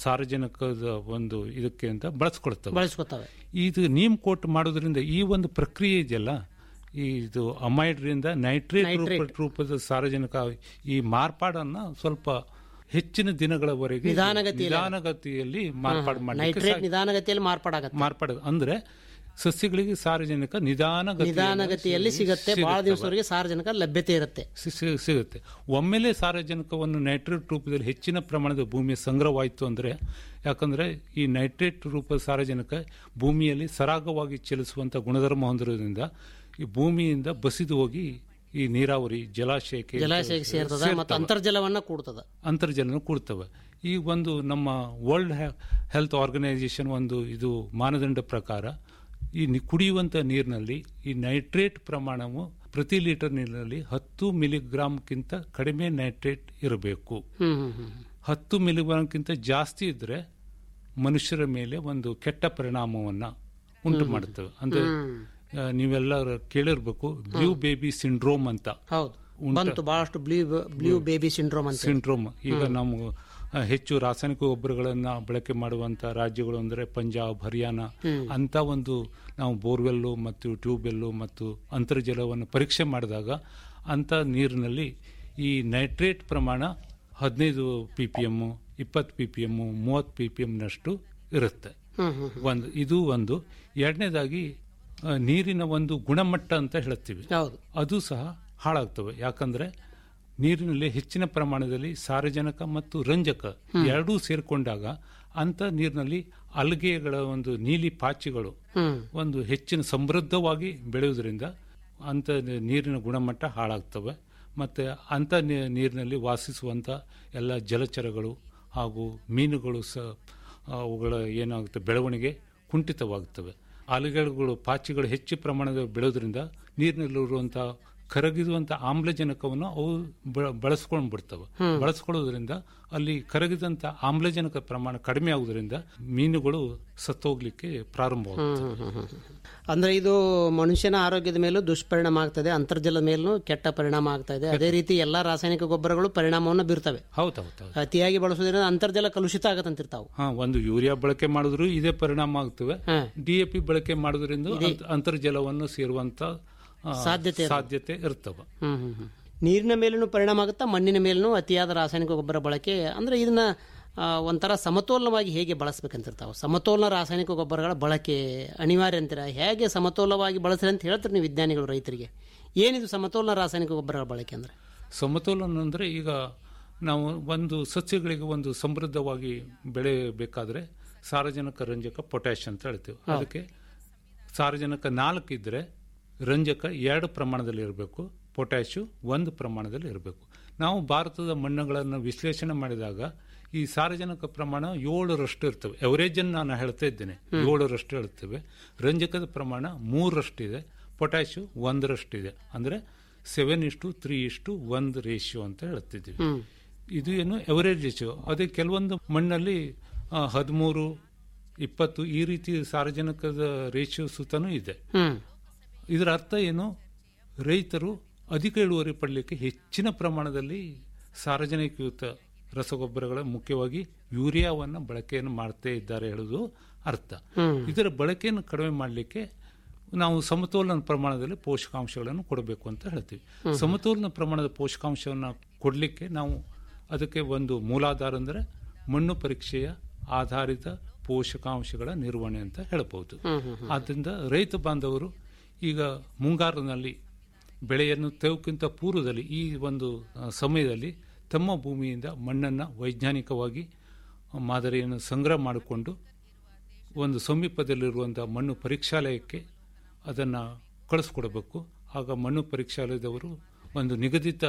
ಸಾರಜನಕದ ಒಂದು ಇದಕ್ಕೆ ಅಂತ ಬಳಸ್ಕೊಳ್ತವೆ ಬಳಸ್ಕೊತಾವೆ ಇದು ನೀಮ್ ಕೋಟ್ ಮಾಡೋದ್ರಿಂದ ಈ ಒಂದು ಪ್ರಕ್ರಿಯೆ ಇದೆಯಲ್ಲ ಈ ಇದು ಅಮೈಡ್ರಿಂದ ನೈಟ್ರೇಟ್ ರೂಪ- ರೂಪದ ಸಾರಜನಕ ಈ ಮಾರ್ಪಾಡನ್ನ ಸ್ವಲ್ಪ ಹೆಚ್ಚಿನ ದಿನಗಳವರೆಗೆ ನಿಧಾನಗತಿಯಲ್ಲಿ ಮಾರ್ಪಾಡು ಮಾಡಲಿಕ್ಕೆ ನೈಟ್ರೇಟ್ ನಿಧಾನಗತಿಯಲ್ಲಿ ಮಾರ್ಪಾಡಾಗತ್ತೆ ಮಾರ್ಪಾಡ ಅಂದ್ರೆ ಸಸ್ಯಗಳಿಗೆ ಸಾರಜನಕ ನಿಧಾನ ನಿಧಾನಗತಿಯಲ್ಲಿ ಸಿಗತ್ತೆ ಬಹಳ ದಿವಸವರೆಗೆ ಸಾರ್ವಜನಿಕ ಲಭ್ಯತೆ ಇರುತ್ತೆ ಸಿಗುತ್ತೆ ಒಮ್ಮೆಲೆ ಸಾರಜನಕವನ್ನು ನೈಟ್ರೇಟ್ ರೂಪದಲ್ಲಿ ಹೆಚ್ಚಿನ ಪ್ರಮಾಣದ ಭೂಮಿಯ ಸಂಗ್ರಹವಾಯಿತು ಅಂದ್ರೆ ಯಾಕಂದ್ರೆ ಈ ನೈಟ್ರೇಟ್ ರೂಪದ ಸಾರಜನಕ ಭೂಮಿಯಲ್ಲಿ ಸರಾಗವಾಗಿ ಚಲಿಸುವಂತ ಗುಣಧರ್ಮ ಹೊಂದಿರೋದ್ರಿಂದ ಈ ಭೂಮಿಯಿಂದ ಬಸಿದು ಹೋಗಿ ಈ ನೀರಾವರಿ ಜಲಾಶಯಕ್ಕೆ ಜಲಾಶಯಕ್ಕೆ ಸೇರ್ತದ ಮತ್ತು ಅಂತರ್ಜಲವನ್ನ ಕೂಡ್ತದ ಅಂತರ್ಜಲನ ಕೂಡ್ತವೆ ಈ ಒಂದು ನಮ್ಮ ವರ್ಲ್ಡ್ ಹೆಲ್ತ್ ಆರ್ಗನೈಸೇಷನ್ ಒಂದು ಇದು ಮಾನದಂಡ ಪ್ರಕಾರ ಈ ನಿ- ಕುಡಿಯುವಂತ ನೀರಿನಲ್ಲಿ ಈ ನೈಟ್ರೇಟ್ ಪ್ರಮಾಣವು ಪ್ರತಿ ಲೀಟರ್ ನೀರಿನಲ್ಲಿ ಹತ್ತು ಮಿಲಿಗ್ರಾಮ್ಗಿಂತ ಕಡಿಮೆ ನೈಟ್ರೇಟ್ ಇರಬೇಕು ಹ್ಮ್ ಹ್ಮ್ ಹ್ಮ್ ಹತ್ತು ಮಿಲಿಗ್ರಾಮ್ಗಿಂತ ಜಾಸ್ತಿ ಇದ್ರೆ ಮನುಷ್ಯರ ಮೇಲೆ ಒಂದು ಕೆಟ್ಟ ಪರಿಣಾಮವನ್ನ ಉಂಟು ಮಾಡುತ್ತವೆ ಅಂದ್ರೆ ಆ, ನೀವೆಲ್ಲ ಕೇಳಿರ್ಬೇಕು ಬ್ಲೂ ಬೇಬಿ ಸಿಂಡ್ರೋಮ್ ಅಂತ ಹೌದು ಬಂತು ಬಹಳಷ್ಟು ಬ್ಲೂ ಬ್ಲೂ ಬೇಬಿ ಸಿಂಡ್ರೋಮ್ ಅಂತ ಸಿಂಡ್ರೋಮ್ ಈಗ ನಾವು ಆ, ಹೆಚ್ಚು ರಾಸಾಯನಿಕ ಗೊಬ್ಬರಗಳನ್ನ ಬಳಕೆ ಮಾಡುವಂತ ರಾಜ್ಯಗಳು ಅಂದ್ರೆ ಪಂಜಾಬ್ ಹರಿಯಾಣ ಅಂತ ಒಂದು ನಾವು ಬೋರ್ವೆಲ್ಲು ಮತ್ತು ಟ್ಯೂಬ್ವೆಲ್ಲು ಮತ್ತು ಅಂತರ್ಜಲವನ್ನು ಪರೀಕ್ಷೆ ಮಾಡಿದಾಗ ಅಂತ ನೀರಿನಲ್ಲಿ ಈ ನೈಟ್ರೇಟ್ ಪ್ರಮಾಣ ಹದಿನೈದು ಪಿ ಪಿ ಎಮ್ ಇಪ್ಪತ್ತು ಪಿ ಪಿ ಎಮ್ ಮೂವತ್ತು ಪಿ ಪಿ ಎಮ್ನಷ್ಟು ಇರುತ್ತೆ ಒಂದು ಇದು ಒಂದು ಎರಡನೇದಾಗಿ ಆ, ನೀರಿನ ಒಂದು ಗುಣಮಟ್ಟ ಅಂತ ಹೇಳ್ತೀವಿ ಹೌದು ಅದು ಸಹ ಹಾಳಾಗ್ತವೆ ಯಾಕಂದ್ರೆ ನೀರಿನಲ್ಲಿ ಹೆಚ್ಚಿನ ಪ್ರಮಾಣದಲ್ಲಿ ಸಾರಜನಕ ಮತ್ತು ರಂಜಕ ಎರಡೂ ಸೇರಿಕೊಂಡಾಗ ಅಂತ ನೀರಿನಲ್ಲಿ ಅಲ್ಗೆಗಳ ಒಂದು ನೀಲಿ ಪಾಚಿಗಳು ಒಂದು ಹೆಚ್ಚಿನ ಸಮೃದ್ಧವಾಗಿ ಬೆಳೆಯುವುದರಿಂದ ಅಂತ ನೀರಿನ ಗುಣಮಟ್ಟ ಹಾಳಾಗ್ತವೆ ಮತ್ತೆ ಅಂತ ನೀ- ನೀರಿನಲ್ಲಿ ವಾಸಿಸುವಂತ ಎಲ್ಲ ಜಲಚರಗಳು ಹಾಗೂ ಮೀನುಗಳು ಸಹ ಅವುಗಳ ಏನಾಗುತ್ತೆ ಬೆಳವಣಿಗೆ ಕುಂಠಿತವಾಗುತ್ತವೆ ಆಲುಗೆಗಳು ಪಾಚಿಗಳು ಹೆಚ್ಚು ಪ್ರಮಾಣದಲ್ಲಿ ಬೆಳೆಯೋದ್ರಿಂದ ನೀರಿನಲ್ಲಿರುವಂತಹ ಕರಗಿರುವಂತ ಆಮ್ಲಜನಕವನ್ನು ಅವು ಬ- ಬಳಸ್ಕೊಂಡು ಬಿಡ್ತವೆ ಬಳಸ್ಕೊಳ್ಳೋದ್ರಿಂದ ಅಲ್ಲಿ ಕರಗಿದಂತ ಆಮ್ಲಜನಕ ಪ್ರಮಾಣ ಕಡಿಮೆ ಆಗುವುದರಿಂದ ಮೀನುಗಳು ಸತ್ತೋಗ್ಲಿಕ್ಕೆ ಪ್ರಾರಂಭವಾಗುತ್ತೆ ಅಂದ್ರೆ ಇದು ಮನುಷ್ಯನ ಆರೋಗ್ಯದ ಮೇಲೂ ದುಷ್ಪರಿಣಾಮ ಆಗ್ತದೆ ಅಂತರ್ಜಲದ ಮೇಲೂ ಕೆಟ್ಟ ಪರಿಣಾಮ ಆಗ್ತಾ ಇದೆ ಅದೇ ರೀತಿ ಎಲ್ಲಾ ರಾಸಾಯನಿಕ ಗೊಬ್ಬರಗಳು ಪರಿಣಾಮವನ್ನು ಬೀರ್ತವೆ ಹೌದೌದು ಅತಿಯಾಗಿ ಬಳಸೋದ್ರಿಂದ ಅಂತರ್ಜಲ ಕಲುಷಿತ ಆಗತ್ತಂತಿರ್ತಾವು ಹಾ ಒಂದು ಯೂರಿಯಾ ಬಳಕೆ ಮಾಡಿದ್ರು ಇದೇ ಪರಿಣಾಮ ಆಗ್ತವೆ ಹಾ. ಡಿಎಪಿ ಬಳಕೆ ಮಾಡೋದ್ರಿಂದ ಅಂತ್- ಅಂತರ್ಜಲವನ್ನು ಸೇರುವಂತ ಆ, ಸಾಧ್ಯತೆ ಇರುತ್ತೆ. ಸಾಧ್ಯತೆ ಇರ್ತವೆ ಹ್ಮ್ ಹ್ಮ್ ಹ್ಮ್. ನೀರಿನ ಮೇಲೂ ಪರಿಣಾಮ ಆಗುತ್ತಾ ಮಣ್ಣಿನ ಮೇಲೂ ಅತಿಯಾದ ರಾಸಾಯನಿಕ ಗೊಬ್ಬರ ಬಳಕೆ ಅಂದ್ರೆ ಇದನ್ನ ಆ, ಒಂಥರ ಸಮತೋಲನವಾಗಿ ಹೇಗೆ ಬಳಸ್ಬೇಕಂತಿರ್ತಾವೆ ಸಮತೋಲನ ರಾಸಾಯನಿಕ ಗೊಬ್ಬರಗಳ ಬಳಕೆ ಅನಿವಾರ್ಯ ಅಂತೀರ ಹೇಗೆ ಸಮತೋಲನವಾಗಿ ಬಳಸ್ರಿ ಅಂತ ಹೇಳ್ತಾರೆ ನೀವು ವಿಜ್ಞಾನಿಗಳು ರೈತರಿಗೆ ಏನಿದು ಸಮತೋಲನ ರಾಸಾಯನಿಕ ಗೊಬ್ಬರಗಳ ಬಳಕೆ ಅಂದ್ರೆ ಸಮತೋಲನ ಅಂದ್ರೆ ಈಗ ನಾವು ಒಂದು ಸಸ್ಯಗಳಿಗೆ ಒಂದು ಸಮೃದ್ಧವಾಗಿ ಬೆಳೆಯಬೇಕಾದ್ರೆ ಸಾರಜನಕ ರಂಜಕ ಪೊಟ್ಯಾಶ್ ಅಂತ ಹೇಳ್ತೀವಿ ಅದಕ್ಕೆ ಸಾರಜನಕ ನಾಲ್ಕು ಇದ್ರೆ ರಂಜಕ ಎರಡು ಪ್ರಮಾಣದಲ್ಲಿ ಇರಬೇಕು ಪೊಟ್ಯಾಶು ಒಂದು ಪ್ರಮಾಣದಲ್ಲಿ ಇರಬೇಕು ನಾವು ಭಾರತದ ಮಣ್ಣುಗಳನ್ನು ವಿಶ್ಲೇಷಣೆ ಮಾಡಿದಾಗ ಈ ಸಾರಜನಕ ಪ್ರಮಾಣ ಏಳರಷ್ಟು ಇರ್ತವೆ ಎವರೇಜ್ ಅನ್ನು ನಾನು ಹೇಳ್ತಾ ಇದ್ದೇನೆ ಏಳರಷ್ಟು ಹೇಳ್ತೇವೆ ರಂಜಕದ ಪ್ರಮಾಣ ಮೂರರಷ್ಟಿದೆ ಪೊಟ್ಯಾಶು ಒಂದರಷ್ಟಿದೆ ಅಂದ್ರೆ ಸೆವೆನ್ ಇಷ್ಟು ತ್ರೀ ಇಷ್ಟು ಒಂದು ರೇಷಿಯೋ ಅಂತ ಹೇಳ್ತಿದ್ದೀವಿ ಇದು ಏನು ಎವರೇಜ್ ರೇಷಿಯೋ ಅದೇ ಕೆಲವೊಂದು ಮಣ್ಣಲ್ಲಿ ಹದಿಮೂರು ಇಪ್ಪತ್ತು ಈ ರೀತಿ ಸಾರಜನಕದ ರೇಷಿಯೋ ಸುತ್ತನೂ ಇದೆ ಹ್ಮ್ ಇದರ ಅರ್ಥ ಏನು ರೈತರು ಅಧಿಕ ಇಳುವರಿ ಪಡಲಿಕ್ಕೆ ಹೆಚ್ಚಿನ ಪ್ರಮಾಣದಲ್ಲಿ ಸಾರಜನಿಕಯುತ ರಸಗೊಬ್ಬರಗಳ ಮುಖ್ಯವಾಗಿ ಯೂರಿಯಾವನ್ನು ಬಳಕೆಯನ್ನು ಮಾಡ್ತಾ ಇದ್ದಾರೆ ಹೇಳುವುದು ಅರ್ಥ ಇದರ ಬಳಕೆಯನ್ನು ಕಡಿಮೆ ಮಾಡಲಿಕ್ಕೆ ನಾವು ಸಮತೋಲನ ಪ್ರಮಾಣದಲ್ಲಿ ಪೋಷಕಾಂಶಗಳನ್ನು ಕೊಡಬೇಕು ಅಂತ ಹೇಳ್ತೀವಿ ಸಮತೋಲನ ಪ್ರಮಾಣದ ಪೋಷಕಾಂಶವನ್ನು ಕೊಡಲಿಕ್ಕೆ ನಾವು ಅದಕ್ಕೆ ಒಂದು ಮೂಲಾಧಾರ ಅಂದರೆ ಮಣ್ಣು ಪರೀಕ್ಷೆಯ ಆಧಾರಿತ ಪೋಷಕಾಂಶಗಳ ನಿರ್ವಹಣೆ ಅಂತ ಹೇಳಬಹುದು ಆದ್ದರಿಂದ ರೈತ ಬಾಂಧವರು ಈಗ ಮುಂಗಾರಿನಲ್ಲಿ ಬೆಳೆಯನ್ನು ತೆವಕ್ಕಿಂತ ಪೂರ್ವದಲ್ಲಿ ಈ ಒಂದು ಆ, ಸಮಯದಲ್ಲಿ ತಮ್ಮ ಭೂಮಿಯಿಂದ ಮಣ್ಣನ್ನು ವೈಜ್ಞಾನಿಕವಾಗಿ ಮಾದರಿಯನ್ನು ಸಂಗ್ರಹ ಮಾಡಿಕೊಂಡು ಒಂದು ಸಮೀಪದಲ್ಲಿರುವಂತಹ ಮಣ್ಣು ಪರೀಕ್ಷಾಲಯಕ್ಕೆ ಅದನ್ನು ಕಳಿಸ್ಕೊಡಬೇಕು ಆಗ ಮಣ್ಣು ಪರೀಕ್ಷಾಲಯದವರು ಒಂದು ನಿಗದಿತ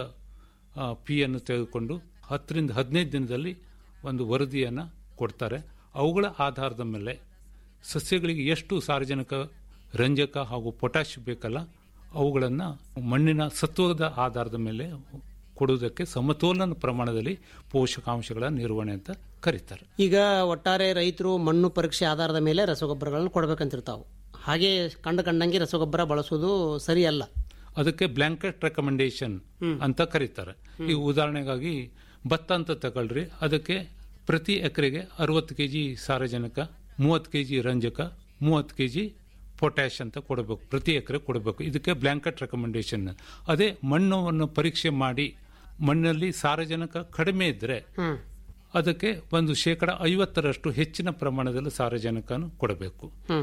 ಫೀಯನ್ನು ತೆಗೆದುಕೊಂಡು ಹತ್ತರಿಂದ ಹದಿನೈದು ದಿನದಲ್ಲಿ ಒಂದು ವರದಿಯನ್ನು ಕೊಡ್ತಾರೆ ಅವುಗಳ ಆಧಾರದ ಮೇಲೆ ಸಸ್ಯಗಳಿಗೆ ಎಷ್ಟು ಸಾರಜನಕ ರಂಜಕ ಹಾಗೂ ಪೊಟ್ಯಾಶ್ ಬೇಕಲ್ಲ ಅವುಗಳನ್ನು ಮಣ್ಣಿನ ಸತ್ವದ ಆಧಾರದ ಮೇಲೆ ಕೊಡುವುದಕ್ಕೆ ಸಮತೋಲನ ಪ್ರಮಾಣದಲ್ಲಿ ಪೋಷಕಾಂಶಗಳ ನಿರ್ವಹಣೆ ಅಂತ ಕರೀತಾರೆ ಈಗ ಒಟ್ಟಾರೆ ರೈತರು ಮಣ್ಣು ಪರೀಕ್ಷೆ ಆಧಾರದ ಮೇಲೆ ರಸಗೊಬ್ಬರಗಳನ್ನು ಕೊಡ್ಬೇಕಂತಿರ್ತಾವು ಹಾಗೆ ಕಂಡು ಕಂಡಂಗೆ ರಸಗೊಬ್ಬರ ಬಳಸೋದು ಸರಿಯಲ್ಲ ಅದಕ್ಕೆ ಬ್ಲಾಂಕೆಟ್ ರೆಕಮೆಂಡೇಶನ್ ಅಂತ ಕರೀತಾರೆ ಈ ಉದಾಹರಣೆಗಾಗಿ ಭತ್ತ ಅಂತ ತಗೊಳ್ರಿ ಅದಕ್ಕೆ ಪ್ರತಿ ಎಕರೆಗೆ ಅರವತ್ತು ಕೆಜಿ ಸಾರಜನಕ ಮೂವತ್ತು ಕೆಜಿ ರಂಜಕ ಮೂವತ್ತು ಕೆಜಿ ಪೊಟ್ಯಾಶ್ ಅಂತ ಕೊಡಬೇಕು ಪ್ರತಿ ಎಕರೆ ಕೊಡಬೇಕು ಇದಕ್ಕೆ ಬ್ಲಾಂಕೆಟ್ ರೆಕಮೆಂಡೇಶನ್ ಅದೇ ಮಣ್ಣನ್ನು ಪರೀಕ್ಷೆ ಮಾಡಿ ಮಣ್ಣಲ್ಲಿ ಸಾರಜನಕ ಕಡಿಮೆ ಇದ್ರೆ ಅದಕ್ಕೆ ಒಂದು ಶೇಕಡ ಐವತ್ತರಷ್ಟು ಹೆಚ್ಚಿನ ಪ್ರಮಾಣದಲ್ಲಿ ಸಾರಜನಕನು ಕೊಡಬೇಕು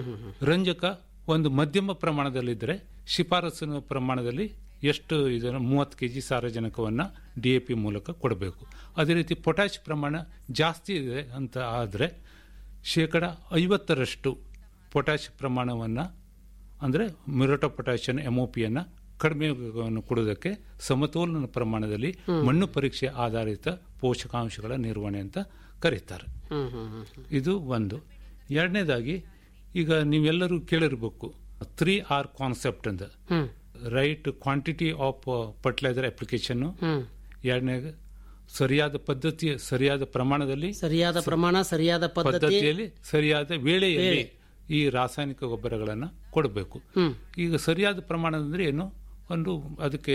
ರಂಜಕ ಒಂದು ಮಧ್ಯಮ ಪ್ರಮಾಣದಲ್ಲಿದ್ದರೆ ಶಿಫಾರಸಿನ ಪ್ರಮಾಣದಲ್ಲಿ ಎಷ್ಟು ಇದನ್ನು ಮೂವತ್ತು ಕೆಜಿ ಸಾರಜನಕವನ್ನ ಡಿಎಪಿ ಮೂಲಕ ಕೊಡಬೇಕು ಅದೇ ರೀತಿ ಪೊಟ್ಯಾಶ್ ಪ್ರಮಾಣ ಜಾಸ್ತಿ ಇದೆ ಅಂತ ಆದರೆ ಶೇಕಡ ಐವತ್ತರಷ್ಟು ಪೊಟ್ಯಾಶ್ ಪ್ರಮಾಣವನ್ನ ಅಂದರೆ ಮಿರೋಟೋ ಪೊಟ್ಯಾಷಿಯನ್ ಎಮ್ಒಪಿಯನ್ನು ಕಡಿಮೆ ಕೊಡುವುದಕ್ಕೆ ಸಮತೋಲನ ಪ್ರಮಾಣದಲ್ಲಿ ಮಣ್ಣು ಪರೀಕ್ಷೆ ಆಧಾರಿತ ಪೋಷಕಾಂಶಗಳ ನಿರ್ವಹಣೆ ಅಂತ ಕರೀತಾರೆ ಇದು ಒಂದು ಎರಡನೇದಾಗಿ ಈಗ ನೀವೆಲ್ಲರೂ ಕೇಳಿರ್ಬೇಕು ತ್ರೀ ಆರ್ ಕಾನ್ಸೆಪ್ಟ್ ಅಂತ right quantity of fertilizer application ಎರಡನೇ ಸರಿಯಾದ ಪದ್ಧತಿ ಸರಿಯಾದ ಪ್ರಮಾಣದಲ್ಲಿ ಸರಿಯಾದ ಪ್ರಮಾಣ ಸರಿಯಾದ ಪದ್ಧತಿ ಪದ್ಧತಿಯಲ್ಲಿ ಸರಿಯಾದ ವೇಳೆಯಲ್ಲಿ ಈ ರಾಸಾಯನಿಕ ಗೊಬ್ಬರಗಳನ್ನು ಕೊಡಬೇಕು ಈಗ ಸರಿಯಾದ ಪ್ರಮಾಣ ಅಂದ್ರೆ ಏನು ಒಂದು ಅದಕ್ಕೆ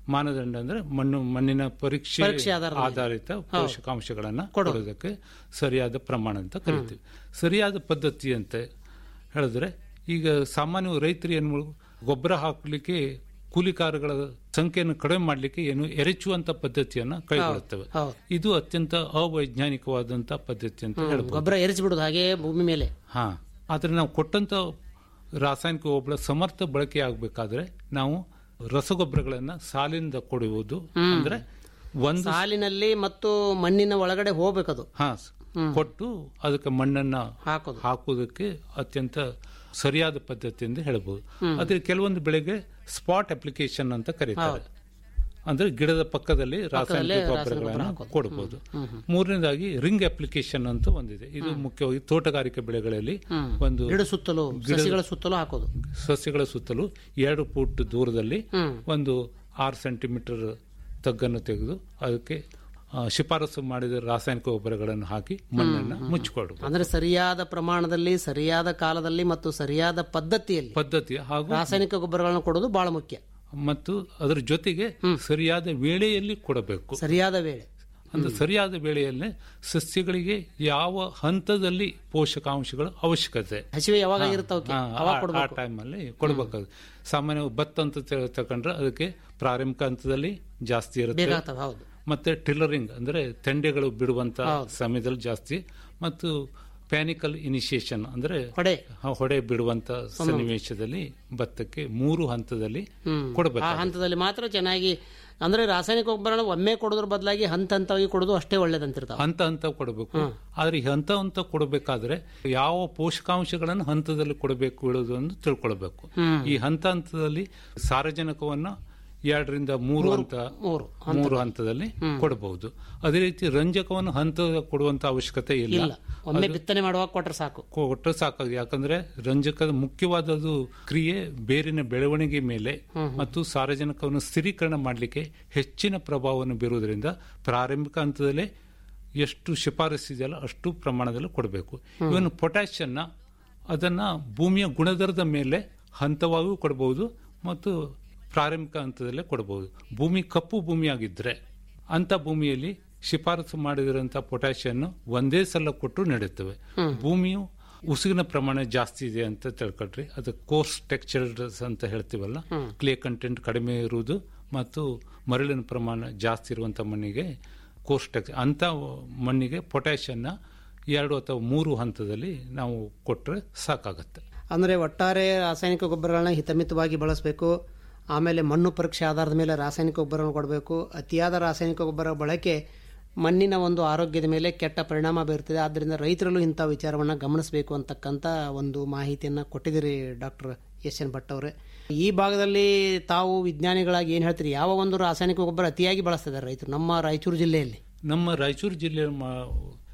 ಮಾನದಂಡ ಅಂದ್ರೆ ಮಣ್ಣು ಮಣ್ಣಿನ ಪರೀಕ್ಷೆ ಪರೀಕ್ಷೆ ಆಧಾರದ ಮೇಲೆ. ಆಧಾರಿತ ಪೋಷಕಾಂಶಗಳನ್ನ ಕೊಡೋದಕ್ಕೆ ಸರಿಯಾದ ಪ್ರಮಾಣ ಅಂತ ಕರಿತೀವಿ ಸರಿಯಾದ ಪದ್ಧತಿ ಅಂತ ಹೇಳಿದ್ರೆ ಈಗ ಸಾಮಾನ್ಯ ರೈತರು ಏನು ಮಾಡ್- ಗೊಬ್ಬರ ಹಾಕಲಿಕ್ಕೆ ಕೂಲಿಕಾರಗಳ ಸಂಖ್ಯೆಯನ್ನು ಕಡಿಮೆ ಮಾಡಲಿಕ್ಕೆ ಏನು ಎರಚುವಂತ ಪದ್ಧತಿಯನ್ನ ಕೈಗೊಳ್ಳುತ್ತವೆ ಹೌದು. ಇದು ಅತ್ಯಂತ ಅವೈಜ್ಞಾನಿಕವಾದಂತ ಪದ್ಧತಿ ಅಂತ ಹೇಳ್ಬೋದು ಗೊಬ್ಬರ ಎರಿಸ್ಬಿಡುದು ಹಾಗೆ ಭೂಮಿ ಮೇಲೆ ಹಾ ಆದ್ರೆ ನಾವು ಕೊಟ್ಟಂತ ರಾಸಾಯನಿಕ ಗೊಬ್ಬರ ಸಮರ್ಥ ಬಳಕೆ ಆಗಬೇಕಾದ್ರೆ ನಾವು ರಸಗೊಬ್ಬರಗಳನ್ನ ಸಾಲಿನಿಂದ ಕೊಡುವುದು ಅಂದ್ರೆ ಒಂದು ಸಾಲಿನಲ್ಲಿ ಮತ್ತು ಮಣ್ಣಿನ ಒಳಗಡೆ ಹೋಗ್ಬೇಕದು ಹಾ ಕೊಟ್ಟು ಅದಕ್ಕೆ ಮಣ್ಣನ್ನ ಹಾಕೋದು ಹಾಕುವುದಕ್ಕೆ ಅತ್ಯಂತ ಸರಿಯಾದ ಪದ್ಧತಿ ಎಂದು ಹೇಳಬಹುದು ಆದ್ರೆ ಕೆಲವೊಂದು ಬೆಳೆಗೆ ಸ್ಪಾಟ್ ಅಪ್ಲಿಕೇಶನ್ ಅಂತ ಕರೀತಾರೆ ಅಂದ್ರೆ ಗಿಡದ ಪಕ್ಕದಲ್ಲಿ ರಾಸಾಯನಿಕ ಗೊಬ್ಬರಗಳನ್ನು ಕೊಡಬಹುದು ಮೂರನೇದಾಗಿ ರಿಂಗ್ ಅಪ್ಲಿಕೇಶನ್ ಅಂತ ಒಂದಿದೆ ಇದು ಮುಖ್ಯವಾಗಿ ತೋಟಗಾರಿಕೆ ಬೆಳೆಗಳಲ್ಲಿ ಒಂದು ಗಿಡ ಸುತ್ತಲೂ ಸಸಿಗಳ ಸುತ್ತಲೂ ಹಾಕೋದು ಸಸ್ಯಗಳ ಸುತ್ತಲೂ ಎರಡು ಫೂಟ್ ದೂರದಲ್ಲಿ ಒಂದು ಆರು ಸೆಂಟಿಮೀಟರ್ ತಗ್ಗನ್ನು ತೆಗೆದು ಅದಕ್ಕೆ ಆ, ಶಿಫಾರಸು ಮಾಡಿದ ರಾಸಾಯನಿಕ ಗೊಬ್ಬರಗಳನ್ನು ಹಾಕಿ ಮಣ್ಣನ್ನು ಮುಚ್ಚಿಕೊಡು ಅಂದ್ರೆ ಸರಿಯಾದ ಪ್ರಮಾಣದಲ್ಲಿ ಸರಿಯಾದ ಕಾಲದಲ್ಲಿ ಮತ್ತು ಸರಿಯಾದ ಪದ್ಧತಿಯಲ್ಲಿ ಪದ್ಧತಿ ಹಾಗೂ ರಾಸಾಯನಿಕ ಗೊಬ್ಬರಗಳನ್ನು ಕೊಡೋದು ಬಹಳ ಮುಖ್ಯ ಮತ್ತು ಅದರ ಜೊತೆಗೆ ಸರಿಯಾದ ವೇಳೆಯಲ್ಲಿ ಕೊಡಬೇಕು ಸರಿಯಾದ ವೇಳೆ ಅಂದ್ರೆ ಸರಿಯಾದ ವೇಳೆಯಲ್ಲಿ ಸಸ್ಯಗಳಿಗೆ ಯಾವ ಹಂತದಲ್ಲಿ ಪೋಷಕಾಂಶಗಳ ಅವಶ್ಯಕತೆ ಹಸಿವೆ ಯಾವಾಗ ಇರ್ತಾವಕ್ಕೆ ಹಾ, ಅವಾಗ ಆ- ಆ ಕೊಡ್ಬೇಕು ಟೈಮಲ್ಲಿ ಕೊಡಬೇಕಾಗುತ್ತೆ ಸಾಮಾನ್ಯ ಭತ್ತ ಅಂತ ತ- ತಕೊಂಡ್ರೆ ಅದಕ್ಕೆ ಪ್ರಾರಂಭಿಕ ಹಂತದಲ್ಲಿ ಜಾಸ್ತಿ ಇರುತ್ತೆ ಬೇಕಾಗ್ತವೆ ಹೌದು ಮತ್ತೆ ಟಿಲ್ಲರಿಂಗ್ ಅಂದ್ರೆ ತೆಂಡೆಗಳು ಬಿಡುವಂತ ಸಮಯದಲ್ಲಿ ಜಾಸ್ತಿ ಮತ್ತು ಪ್ಯಾನಿಕಲ್ ಇನಿಷಿಯೇಷನ್ ಅಂದ್ರೆ ಹೊಡೆ ಹ- ಹೊಡೆ ಬಿಡುವಂತ ಸನ್ನಿವೇಶದಲ್ಲಿ ಭತ್ತಕ್ಕೆ ಮೂರು ಹಂತದಲ್ಲಿ ಆ ಕೊಡಬೇಕು ಹಂತದಲ್ಲಿ ಮಾತ್ರ ಚೆನ್ನಾಗಿ ಅಂದ್ರೆ ರಾಸಾಯನಿಕ ಗೊಬ್ಬರನ ಒಮ್ಮೆ ಕೊಡೋದ್ರ ಬದಲಾಗಿ ಹಂತ ಹಂತವಾಗಿ ಕೊಡೋದು ಅಷ್ಟೇ ಒಳ್ಳೇದಂತಿರ್ತಾವ ಹಂತ ಹಂತ ಕೊಡಬೇಕು ಆದ್ರೆ ಈ ಹಂತ ಹಂತ ಕೊಡಬೇಕಾದ್ರೆ ಯಾವ ಪೋಷಕಾಂಶಗಳನ್ನು ಹಂತದಲ್ಲಿ ಕೊಡಬೇಕು ಹೇಳೋದನ್ನು ತಿಳ್ಕೊಳ್ಬೇಕು ಈ ಹಂತ ಹಂತದಲ್ಲಿ ಸಾರಜನಕವನ್ನ ಎರಡರಿಂದ ಮೂರು ಹಂತ ಮೂರು ಮೂರು ಹಂತದಲ್ಲಿ ಕೊಡಬಹುದು ಅದೇ ರೀತಿ ರಂಜಕವನ್ನು ಹಂತ ಕೊಡುವಂತ ಅವಶ್ಯಕತೆ ಇಲ್ಲ ಇಲ್ಲ ಒಮ್ಮೆ ಬಿತ್ತನೆ ಮಾಡುವಾಗ ಕೊಟ್ರೆ ಸಾಕು ಕೊಟ್ಟರೆ ಸಾಕಾಗಿದೆ ಯಾಕಂದ್ರೆ ರಂಜಕದ ಮುಖ್ಯವಾದದು ಕ್ರಿಯೆ ಬೇರಿನ ಬೆಳವಣಿಗೆ ಮೇಲೆ ಮತ್ತು ಸಾರಜನಕವನ್ನು ಸ್ಥಿರೀಕರಣ ಮಾಡಲಿಕ್ಕೆ ಹೆಚ್ಚಿನ ಪ್ರಭಾವವನ್ನು ಬೀರುವುದರಿಂದ ಪ್ರಾರಂಭಿಕ ಹಂತದಲ್ಲೇ ಎಷ್ಟು ಶಿಫಾರಸ್ಸಿದೆಯಲ್ಲ ಅಷ್ಟು ಪ್ರಮಾಣದಲ್ಲಿ ಕೊಡಬೇಕು ಇವನು ಪೊಟ್ಯಾಷನ್ನ ಅದನ್ನ ಭೂಮಿಯ ಗುಣದರದ ಮೇಲೆ ಹಂತವಾಗಿಯೂ ಕೊಡಬಹುದು ಮತ್ತು ಪ್ರಾರಂಭಿಕ ಹಂತದಲ್ಲೇ ಕೊಡಬಹುದು ಭೂಮಿ ಕಪ್ಪು ಭೂಮಿಯಾಗಿದ್ರೆ ಅಂತ ಭೂಮಿಯಲ್ಲಿ ಶಿಫಾರಸು ಮಾಡಿದಿರಂತ ಪೊಟ್ಯಾಷಿಯನ್ನು ಒಂದೇ ಸಲ ಕೊಟ್ಟು ನಡೆಯುತ್ತವೆ ಭೂಮಿಯು ಉಸುಗಿನ ಪ್ರಮಾಣ ಜಾಸ್ತಿ ಇದೆ ಅಂತ ತಿಳ್ಕೊಳ್ರಿ ಅದು ಕೋರ್ಸ್ ಟೆಕ್ಸ್ಚರ್ಸ್ ಅಂತ ಹೇಳ್ತೀವಲ್ಲ ಕ್ಲೇ ಕಂಟೆಂಟ್ ಕಡಿಮೆ ಇರುವುದು ಮತ್ತು ಮರಳಿನ ಪ್ರಮಾಣ ಜಾಸ್ತಿ ಇರುವಂತ ಮಣ್ಣಿಗೆ ಕೋರ್ಸ್ ಟೆಕ್ಸ್ ಅಂತ ಮಣ್ಣಿಗೆ ಪೊಟ್ಯಾಷಿಯನ್ನ ಎರಡು ಅಥವಾ ಮೂರು ಹಂತದಲ್ಲಿ ನಾವು ಕೊಟ್ಟರೆ ಸಾಕಾಗತ್ತೆ ಅಂದ್ರೆ ಒಟ್ಟಾರೆ ರಾಸಾಯನಿಕ ಗೊಬ್ಬರಗಳನ್ನ ಹಿತಮಿತವಾಗಿ ಬಳಸಬೇಕು ಆಮೇಲೆ ಮಣ್ಣು ಪರೀಕ್ಷೆ ಆಧಾರದ ಮೇಲೆ ರಾಸಾಯನಿಕ ಗೊಬ್ಬರವನ್ನು ಕೊಡಬೇಕು ಅತಿಯಾದ ರಾಸಾಯನಿಕ ಗೊಬ್ಬರ ಬಳಕೆ ಮಣ್ಣಿನ ಒಂದು ಆರೋಗ್ಯದ ಮೇಲೆ ಕೆಟ್ಟ ಪರಿಣಾಮ ಬೀರ್ತದೆ ಆದ್ದರಿಂದ ರೈತರಲ್ಲೂ ಇಂಥ ವಿಚಾರವನ್ನು ಗಮನಿಸಬೇಕು ಅಂತಕ್ಕಂಥ ಒಂದು ಮಾಹಿತಿಯನ್ನು ಕೊಟ್ಟಿದ್ದೀರಿ ಡಾಕ್ಟರ್ ಎಸ್ ಎನ್ ಭಟ್ ಅವರೇ ಈ ಭಾಗದಲ್ಲಿ ತಾವು ವಿಜ್ಞಾನಿಗಳಾಗಿ ಏನು ಹೇಳ್ತೀರಿ ಯಾವ ಒಂದು ರಾಸಾಯನಿಕ ಗೊಬ್ಬರ ಅತಿಯಾಗಿ ಬಳಸ್ತಿದ್ದಾರೆ ರೈತರು ನಮ್ಮ ರಾಯಚೂರು ಜಿಲ್ಲೆಯಲ್ಲಿ ನಮ್ಮ ರಾಯಚೂರು ಜಿಲ್ಲೆಯ ಮ-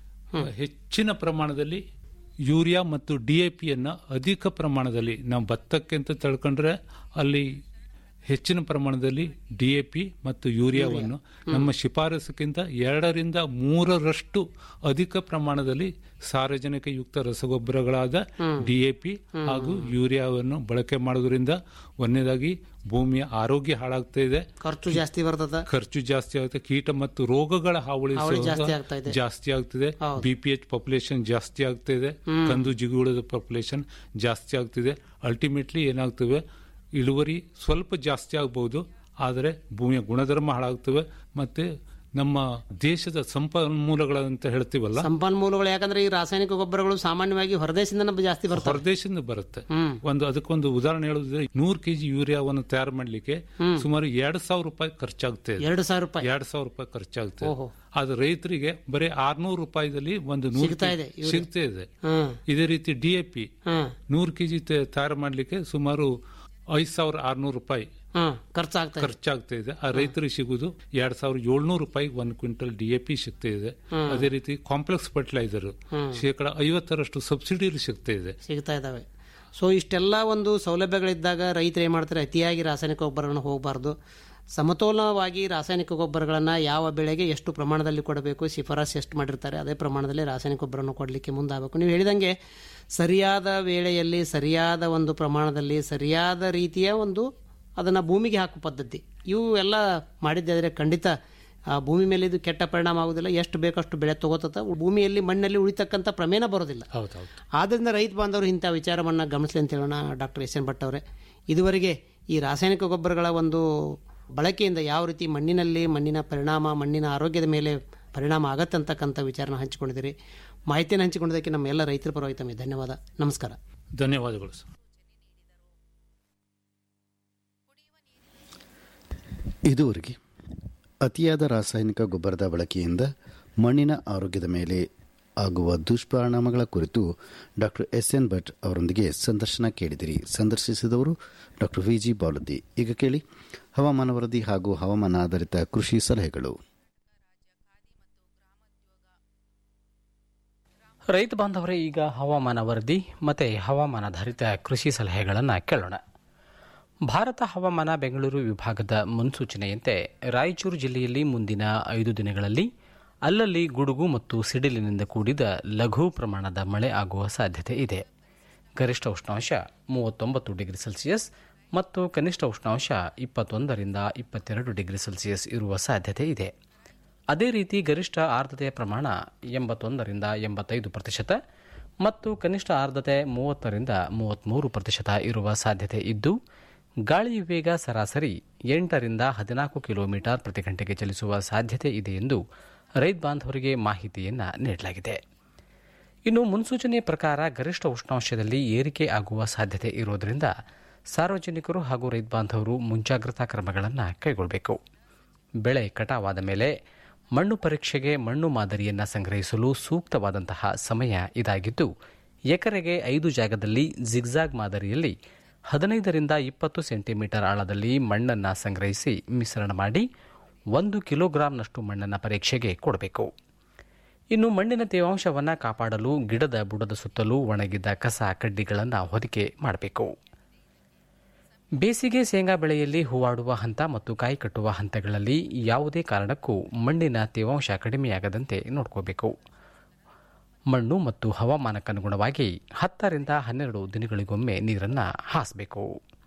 ಹೆಚ್ಚಿನ ಪ್ರಮಾಣದಲ್ಲಿ ಯೂರಿಯಾ ಮತ್ತು ಡಿ ಎ ಪಿಯನ್ನು ಅಧಿಕ ಪ್ರಮಾಣದಲ್ಲಿ ನಾವು ಭತ್ತಕ್ಕೆ ಅಂತ ತಿಳ್ಕೊಂಡ್ರೆ ಅಲ್ಲಿ ಹೆಚ್ಚಿನ ಪ್ರಮಾಣದಲ್ಲಿ ಡಿ ಎ ಪಿ ಮತ್ತು ಯೂರಿಯಾವನ್ನು ನಮ್ಮ ಶಿಫಾರಸುಕ್ಕಿಂತ ಎರಡರಿಂದ ಮೂರರಷ್ಟು ಅಧಿಕ ಪ್ರಮಾಣದಲ್ಲಿ ಸಾರಜನಕ ಯುಕ್ತ ರಸಗೊಬ್ಬರಗಳಾದ ಡಿ ಎ ಪಿ ಹಾಗೂ ಯೂರಿಯಾವನ್ನು ಬಳಕೆ ಮಾಡೋದ್ರಿಂದ ಒಂದನೇದಾಗಿ ಭೂಮಿಯ ಆರೋಗ್ಯ ಹಾಳಾಗ್ತಾ ಇದೆ ಖರ್ಚು ಜಾಸ್ತಿ ಬರ್ತದ ಖರ್ಚು ಜಾಸ್ತಿ ಆಗುತ್ತೆ ಕೀಟ ಮತ್ತು ರೋಗಗಳ ಹಾವಳಿ ಹಾವಳಿ ಸಹ ಜಾಸ್ತಿ ಆಗ್ತಾ ಇದೆ. ಜಾಸ್ತಿ ಆಗ್ತಿದೆ ಬಿ ಪಿ ಎಚ್ ಪಾಪ್ಯುಲೇಷನ್ ಜಾಸ್ತಿ ಆಗ್ತಿದೆ ಕಂದು ಜಿಗುಳದ ಪಾಪ್ಯುಲೇಷನ್ ಜಾಸ್ತಿ ಆಗ್ತಿದೆ ಅಲ್ಟಿಮೇಟ್ಲಿ ಏನಾಗ್ತವೆ ಇಳುವರಿ ಸ್ವಲ್ಪ ಜಾಸ್ತಿ ಆಗ್ಬಹುದು ಆದರೆ ಭೂಮಿಯ ಗುಣಧರ್ಮ ಹಾಳಾಗ್ತವೆ ಮತ್ತೆ ನಮ್ಮ ದೇಶದ ಸಂಪನ್ಮೂಲಗಳಂತ ಹೇಳ್ತೀವಲ್ಲ ಸಂಪನ್ಮೂಲಗಳು ಯಾಕಂದ್ರೆ ಈ ರಾಸಾಯನಿಕ ಗೊಬ್ಬರಗಳು ಸಾಮಾನ್ಯವಾಗಿ ಹೊರದೇಶದಿಂದ ಜಾಸ್ತಿ ಬರ್ತವೆ ಹೊರದೇಶದಿಂದ ಬರುತ್ತೆ ಹ್ಮ್. ಒಂದು ಅದಕ್ಕೊಂದು ಉದಾಹರಣೆ ಹೇಳುದಿದ್ರೆ ನೂರು ಕೆಜಿ ಯೂರಿಯಾವನ್ನು ತಯಾರು ಮಾಡ್ಲಿಕ್ಕೆ ಸುಮಾರು ಎರಡ್ ಸಾವಿರ ರೂಪಾಯಿ ಖರ್ಚಾಗ್ತಾ ಇದೆ ಎರಡು ಸಾವಿರ ರೂಪಾಯಿ ಎರಡ್ ಸಾವಿರ ರೂಪಾಯಿ ಖರ್ಚಾಗ್ತದೆ ಓಹೋ. ಆದ್ರೆ ರೈತರಿಗೆ ಬರೀ ಆರ್ನೂರು ರೂಪಾಯಿದಲ್ಲಿ ಒಂದು ನೂರು ಸಿಗ್ತಾ ಕೆ- ಇದೆ ಯೂರಿಯಾ. ಸಿಗ್ತಾ ಇದೆ ಹ್ಮ್ ಇದೇ ರೀತಿ ಡಿ ಎ ಪಿ ಹ್ಮ್ ನೂರು ಕೆಜಿ ತಯಾರು ಮಾಡ್ಲಿಕ್ಕೆ ಸುಮಾರು ಐದ್ ಸಾವಿರ ಆರ್ನೂರು ರೂಪಾಯಿ ಹ್ಮ್ ಖರ್ಚಾಗ್ತಾ ಇದೆ ಖರ್ಚಾಗ್ತಾ ಇದೆ ಆ ರೈತರಿಗೆ ಸಿಗುದು ಎರಡ್ ಸಾವಿರದ ಏಳ್ನೂರು ರೂಪಾಯಿಗೆ ಒಂದು ಕ್ವಿಂಟಲ್ ಡಿ ಎ ಪಿ ಸಿಗ್ತಾ ಇದೆ ಅದೇ ರೀತಿ ಕಾಂಪ್ಲೆಕ್ಸ್ ಫರ್ಟಿಲೈಸರ್ ಶೇಕಡ ಐವತ್ತರಷ್ಟು ಸಬ್ಸಿಡಿ ಸಿಗ್ತಾ ಇದೆ ಸಿಗ್ತಾ ಇದಾವೆ ಸೊ ಇಷ್ಟೆಲ್ಲ ಒಂದು ಸೌಲಭ್ಯಗಳಿದ್ದಾಗ ರೈತರು ಏನು ಮಾಡ್ತಾರೆ ಅತಿಯಾಗಿ ರಾಸಾಯನಿಕ ಗೊಬ್ಬರಗಳನ್ನು ಹೋಗಬಾರ್ದು ಸಮತೋಲನವಾಗಿ ರಾಸಾಯನಿಕ ಗೊಬ್ಬರಗಳನ್ನು ಯಾವ ಬೆಳೆಗೆ ಎಷ್ಟು ಪ್ರಮಾಣದಲ್ಲಿ ಕೊಡಬೇಕು ಶಿಫಾರಸ್ ಎಷ್ಟು ಮಾಡಿರ್ತಾರೆ ಅದೇ ಪ್ರಮಾಣದಲ್ಲಿ ರಾಸಾಯನಿಕ ಗೊಬ್ಬರವನ್ನು ಕೊಡಲಿಕ್ಕೆ ಮುಂದಾಗಬೇಕು ನೀವು ಹೇಳಿದಂಗೆ ಸರಿಯಾದ ವೇಳೆಯಲ್ಲಿ ಸರಿಯಾದ ಒಂದು ಪ್ರಮಾಣದಲ್ಲಿ ಸರಿಯಾದ ರೀತಿಯ ಒಂದು ಅದನ್ನು ಭೂಮಿಗೆ ಹಾಕುವ ಪದ್ಧತಿ ಇವು ಎಲ್ಲ ಮಾಡಿದ್ದಾದರೆ ಖಂಡಿತ ಆ ಭೂಮಿ ಮೇಲೆ ಇದು ಕೆಟ್ಟ ಪರಿಣಾಮ ಆಗೋದಿಲ್ಲ ಎಷ್ಟು ಬೇಕಷ್ಟು ಬೆಳೆ ತಗೋತದ ಭೂಮಿಯಲ್ಲಿ ಮಣ್ಣಲ್ಲಿ ಉಳಿತಕ್ಕಂಥ ಪ್ರಮೇನ ಬರೋದಿಲ್ಲ ಹೌದೌದು ಆದ್ದರಿಂದ ರೈತ ಬಾಂಧವರು ಇಂಥ ವಿಚಾರವನ್ನು ಗಮನಿಸಲಿ ಅಂತ ಹೇಳೋಣ ಡಾಕ್ಟರ್ ಎಸ್ ಎನ್ ಭಟ್ ಅವರೇ ಇದುವರೆಗೆ ಈ ರಾಸಾಯನಿಕ ಗೊಬ್ಬರಗಳ ಒಂದು ಬಳಕೆಯಿಂದ ಯಾವ ರೀತಿ ಮಣ್ಣಿನಲ್ಲಿ ಮಣ್ಣಿನ ಪರಿಣಾಮ ಮಣ್ಣಿನ ಆರೋಗ್ಯದ ಮೇಲೆ ಪರಿಣಾಮ ಆಗತ್ತಂತಕ್ಕಂಥ ವಿಚಾರನ ಹಂಚಿಕೊಂಡಿದ್ದೀರಿ ಮಾಹಿತಿಯನ್ನು ಹಂಚಿಕೊಂಡಿದ್ದಕ್ಕೆ ನಮ್ಮ ಎಲ್ಲ ರೈತರ ಪರವಾಗಿ ತಮಗೆ ಧನ್ಯವಾದ ನಮಸ್ಕಾರ ಧನ್ಯವಾದಗಳು ಸರ್ ಇದುವರೆಗೆ ಅತಿಯಾದ ರಾಸಾಯನಿಕ ಗೊಬ್ಬರದ ಬಳಕೆಯಿಂದ ಮಣ್ಣಿನ ಆರೋಗ್ಯದ ಮೇಲೆ ಆಗುವ ದುಷ್ಪರಿಣಾಮಗಳ ಕುರಿತು ಡಾಕ್ಟರ್ ಎಸ್ ಎನ್ ಭಟ್ ಅವರೊಂದಿಗೆ ಸಂದರ್ಶನ ಕೇಳಿದಿರಿ ಸಂದರ್ಶಿಸಿದವರು ಡಾಕ್ಟರ್ ವಿ ಜಿ ಬಾಲುದ್ದಿ ಈಗ ಕೇಳಿ ಹವಾಮಾನ ವರದಿ ಹಾಗೂ ಹವಾಮಾನ ಆಧಾರಿತ ಕೃಷಿ ಸಲಹೆಗಳು ರೈತ ಬಾಂಧವರೇ ಈಗ ಹವಾಮಾನ ವರದಿ ಮತ್ತು ಹವಾಮಾನಾಧಾರಿತ ಕೃಷಿ ಸಲಹೆಗಳನ್ನು ಕೇಳೋಣ ಭಾರತ ಹವಾಮಾನ ಬೆಂಗಳೂರು ವಿಭಾಗದ ಮುನ್ಸೂಚನೆಯಂತೆ ರಾಯಚೂರು ಜಿಲ್ಲೆಯಲ್ಲಿ ಮುಂದಿನ ಐದು ದಿನಗಳಲ್ಲಿ ಅಲ್ಲಲ್ಲಿ ಗುಡುಗು ಮತ್ತು ಸಿಡಿಲಿನಿಂದ ಕೂಡಿದ ಲಘು ಪ್ರಮಾಣದ ಮಳೆ ಆಗುವ ಸಾಧ್ಯತೆ ಇದೆ ಗರಿಷ್ಠ ಉಷ್ಣಾಂಶ ಮೂವತ್ತೊಂಬತ್ತು ಡಿಗ್ರಿ ಸೆಲ್ಸಿಯಸ್ ಮತ್ತು ಕನಿಷ್ಠ ಉಷ್ಣಾಂಶ ಇಪ್ಪತ್ತೊಂದರಿಂದ ಇಪ್ಪತ್ತೆರಡು ಡಿಗ್ರಿ ಸೆಲ್ಸಿಯಸ್ ಇರುವ ಸಾಧ್ಯತೆ ಇದೆ ಅದೇ ರೀತಿ ಗರಿಷ್ಠ ಆರ್ದ್ರತೆಯ ಪ್ರಮಾಣ ಎಂಬತ್ತೊಂದರಿಂದ ಎಂಬತ್ತೈದು ಪ್ರತಿಶತ ಮತ್ತು ಕನಿಷ್ಠ ಆರ್ದ್ರತೆ ಮೂವತ್ತರಿಂದ ಮೂವತ್ತ್ಮೂರು ಪ್ರತಿಶತ ಇರುವ ಸಾಧ್ಯತೆ ಇದ್ದು ಗಾಳಿಯ ವೇಗ ಸರಾಸರಿ ಎಂಟರಿಂದ ಹದಿನಾಲ್ಕು ಕಿಲೋಮೀಟರ್ ಪ್ರತಿ ಗಂಟೆಗೆ ಚಲಿಸುವ ಸಾಧ್ಯತೆ ಇದೆ ಎಂದು ರೈತ ಬಾಂಧವರಿಗೆ ಮಾಹಿತಿಯನ್ನು ನೀಡಲಾಗಿದೆ ಇನ್ನು ಮುನ್ಸೂಚನೆ ಪ್ರಕಾರ ಗರಿಷ್ಠ ಉಷ್ಣಾಂಶದಲ್ಲಿ ಏರಿಕೆ ಆಗುವ ಸಾಧ್ಯತೆ ಇರುವುದರಿಂದ ಸಾರ್ವಜನಿಕರು ಹಾಗೂ ರೈತ ಬಾಂಧವರು ಮುಂಜಾಗ್ರತಾ ಕ್ರಮಗಳನ್ನು ಕೈಗೊಳ್ಳಬೇಕು ಬೆಳೆ ಕಟಾವಾದ ಮೇಲೆ ಮಣ್ಣು ಪರೀಕ್ಷೆಗೆ ಮಣ್ಣು ಮಾದರಿಯನ್ನು ಸಂಗ್ರಹಿಸಲು ಸೂಕ್ತವಾದಂತಹ ಸಮಯ ಇದಾಗಿದ್ದು ಎಕರೆಗೆ ಐದು ಜಾಗದಲ್ಲಿ ಜಿಗ್ಜಾಗ್ ಮಾದರಿಯಲ್ಲಿ ಹದಿನೈದರಿಂದ ಇಪ್ಪತ್ತು ಸೆಂಟಿಮೀಟರ್ ಆಳದಲ್ಲಿ ಮಣ್ಣನ್ನು ಸಂಗ್ರಹಿಸಿ ಮಿಶ್ರಣ ಮಾಡಿ ಒಂದು ಕಿಲೋಗ್ರಾಂನಷ್ಟು ಮಣ್ಣನ್ನು ಪರೀಕ್ಷೆಗೆ ಕೊಡಬೇಕು ಇನ್ನು ಮಣ್ಣಿನ ತೇವಾಂಶವನ್ನು ಕಾಪಾಡಲು ಗಿಡದ ಬುಡದ ಸುತ್ತಲೂ ಒಣಗಿದ್ದ ಕಸ ಕಡ್ಡಿಗಳನ್ನು ಹೊದಿಕೆ ಮಾಡಬೇಕು ಬೇಸಿಗೆ ಶೇಂಗಾ ಬೆಳೆಯಲ್ಲಿ ಹೂವಾಡುವ ಹಂತ ಮತ್ತು ಕಾಯಿ ಕಟ್ಟುವ ಹಂತಗಳಲ್ಲಿ ಯಾವುದೇ ಕಾರಣಕ್ಕೂ ಮಣ್ಣಿನ ತೇವಾಂಶ ಕಡಿಮೆಯಾಗದಂತೆ ನೋಡ್ಕೋಬೇಕು ಮಣ್ಣು ಮತ್ತು ಹವಾಮಾನಕ್ಕನುಗುಣವಾಗಿ ಹತ್ತರಿಂದ ಹನ್ನೆರಡು ದಿನಗಳಿಗೊಮ್ಮೆ ನೀರನ್ನು ಹಾಸಬೇಕು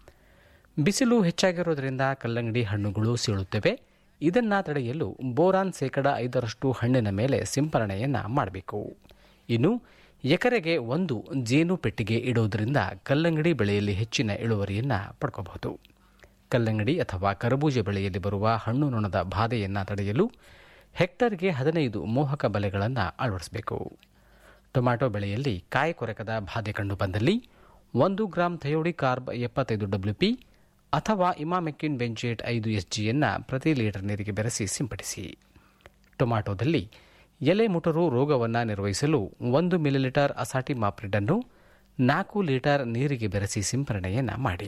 ಬಿಸಿಲು ಹೆಚ್ಚಾಗಿರೋದರಿಂದ ಕಲ್ಲಂಗಡಿ ಹಣ್ಣುಗಳು ಸೀಳುತ್ತವೆ ಇದನ್ನು ತಡೆಯಲು ಬೋರಾನ್ ಶೇಕಡ ಐದರಷ್ಟು ಹಣ್ಣಿನ ಮೇಲೆ ಸಿಂಪರಣೆಯನ್ನು ಮಾಡಬೇಕು ಇನ್ನು ಎಕರೆಗೆ ಒಂದು ಜೇನು ಪೆಟ್ಟಿಗೆ ಇಡುವುದರಿಂದ ಕಲ್ಲಂಗಡಿ ಬೆಳೆಯಲ್ಲಿ ಹೆಚ್ಚಿನ ಇಳುವರಿಯನ್ನು ಪಡ್ಕೋಬಹುದು ಕಲ್ಲಂಗಡಿ ಅಥವಾ ಕರಬೂಜ ಬೆಳೆಯಲ್ಲಿ ಬರುವ ಹಣ್ಣು ನೊಣದ ಬಾಧೆಯನ್ನು ತಡೆಯಲು ಹೆಕ್ಟರ್ಗೆ ಹದಿನೈದು ಮೋಹಕ ಬಲೆಗಳನ್ನು ಅಳವಡಿಸಬೇಕು ಟೊಮ್ಯಾಟೊ ಬೆಳೆಯಲ್ಲಿ ಕಾಯಿ ಕೊರಕದ ಬಾಧೆ ಕಂಡು ಬಂದಲ್ಲಿ ಒಂದು ಗ್ರಾಂ ಥಯೋಡಿ ಕಾರ್ಬ್ ಎಪ್ಪತ್ತೈದು ಡಬ್ಲ್ಯೂಪಿ ಅಥವಾ ಇಮಾಮೆಕ್ಕಿನ್ ಬೆಂಚೇಟ್ ಐದು ಎಸ್ಜಿಯನ್ನು ಪ್ರತಿ ಲೀಟರ್ ನೀರಿಗೆ ಬೆರೆಸಿ ಸಿಂಪಡಿಸಿ ಟೊಮ್ಯಾಟೊದಲ್ಲಿ ಎಲೆ ಮುಟರು ರೋಗವನ್ನು ನಿರ್ವಹಿಸಲು ಒಂದು ಮಿಲಿಲೀಟರ್ ಅಸಾಟಿ ಮಾಪ್ರಿಡನ್ನು ನಾಲ್ಕು ಲೀಟರ್ ನೀರಿಗೆ ಬೆರೆಸಿ ಸಿಂಪರಣೆಯನ್ನು ಮಾಡಿ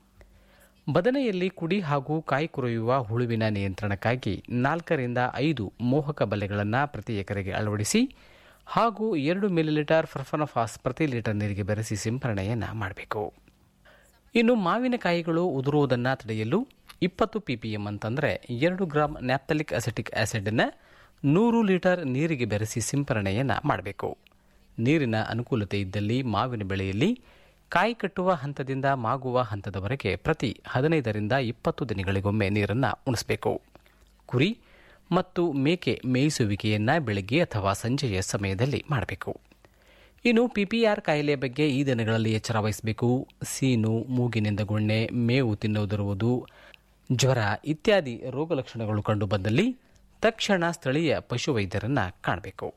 ಬದನೆಯಲ್ಲಿ ಕುಡಿ ಹಾಗೂ ಕಾಯಿ ಕೊರೆಯುವ ಹುಳುವಿನ ನಿಯಂತ್ರಣಕ್ಕಾಗಿ ನಾಲ್ಕರಿಂದ ಐದು ಮೋಹಕ ಬಲೆಗಳನ್ನು ಪ್ರತಿ ಎಕರೆಗೆ ಅಳವಡಿಸಿ ಹಾಗೂ ಎರಡು ಮಿಲಿಲೀಟರ್ ಫರ್ಫನಫಾಸ್ ಪ್ರತಿ ಲೀಟರ್ ನೀರಿಗೆ ಬೆರೆಸಿ ಸಿಂಪರಣೆಯನ್ನು ಮಾಡಬೇಕು ಇನ್ನು ಮಾವಿನಕಾಯಿಗಳು ಉದುರುವುದನ್ನು ತಡೆಯಲು ಇಪ್ಪತ್ತು ಪಿಪಿಎಂ ಅಂತಂದರೆ ಎರಡು ಗ್ರಾಂ ನ್ಯಾಪ್ತಲಿಕ್ ಅಸೆಟಿಕ್ ಆಸಿಡನ್ನು ನೂರು ಲೀಟರ್ ನೀರಿಗೆ ಬೆರೆಸಿ ಸಿಂಪರಣೆಯನ್ನು ಮಾಡಬೇಕು ನೀರಿನ ಅನುಕೂಲತೆ ಇದ್ದಲ್ಲಿ ಮಾವಿನ ಬೆಳೆಯಲ್ಲಿ ಕಾಯಿ ಕಟ್ಟುವ ಹಂತದಿಂದ ಮಾಗುವ ಹಂತದವರೆಗೆ ಪ್ರತಿ ಹದಿನೈದರಿಂದ ಇಪ್ಪತ್ತು ದಿನಗಳಿಗೊಮ್ಮೆ ನೀರನ್ನು ಉಣಿಸಬೇಕು ಕುರಿ ಮತ್ತು ಮೇಕೆ ಮೇಯಿಸುವಿಕೆಯನ್ನು ಬೆಳಗ್ಗೆ ಅಥವಾ ಸಂಜೆಯ ಸಮಯದಲ್ಲಿ ಮಾಡಬೇಕು ಇನ್ನು ಪಿಪಿಆರ್ ಕಾಯಿಲೆ ಬಗ್ಗೆ ಈ ದಿನಗಳಲ್ಲಿ ಎಚ್ಚರ ವಹಿಸಬೇಕು ಸೀನು ಮೂಗಿನಿಂದ ಗುಣ್ಣೆ ಮೇವು ತಿನ್ನುವುದಿರುವುದು ಜ್ವರ ಇತ್ಯಾದಿ ರೋಗ ಲಕ್ಷಣಗಳು ಕಂಡುಬಂದಲ್ಲಿ ತಕ್ಷಣ ಸ್ಥಳೀಯ ಪಶುವೈದ್ಯರನ್ನು ಕಾಣಬೇಕು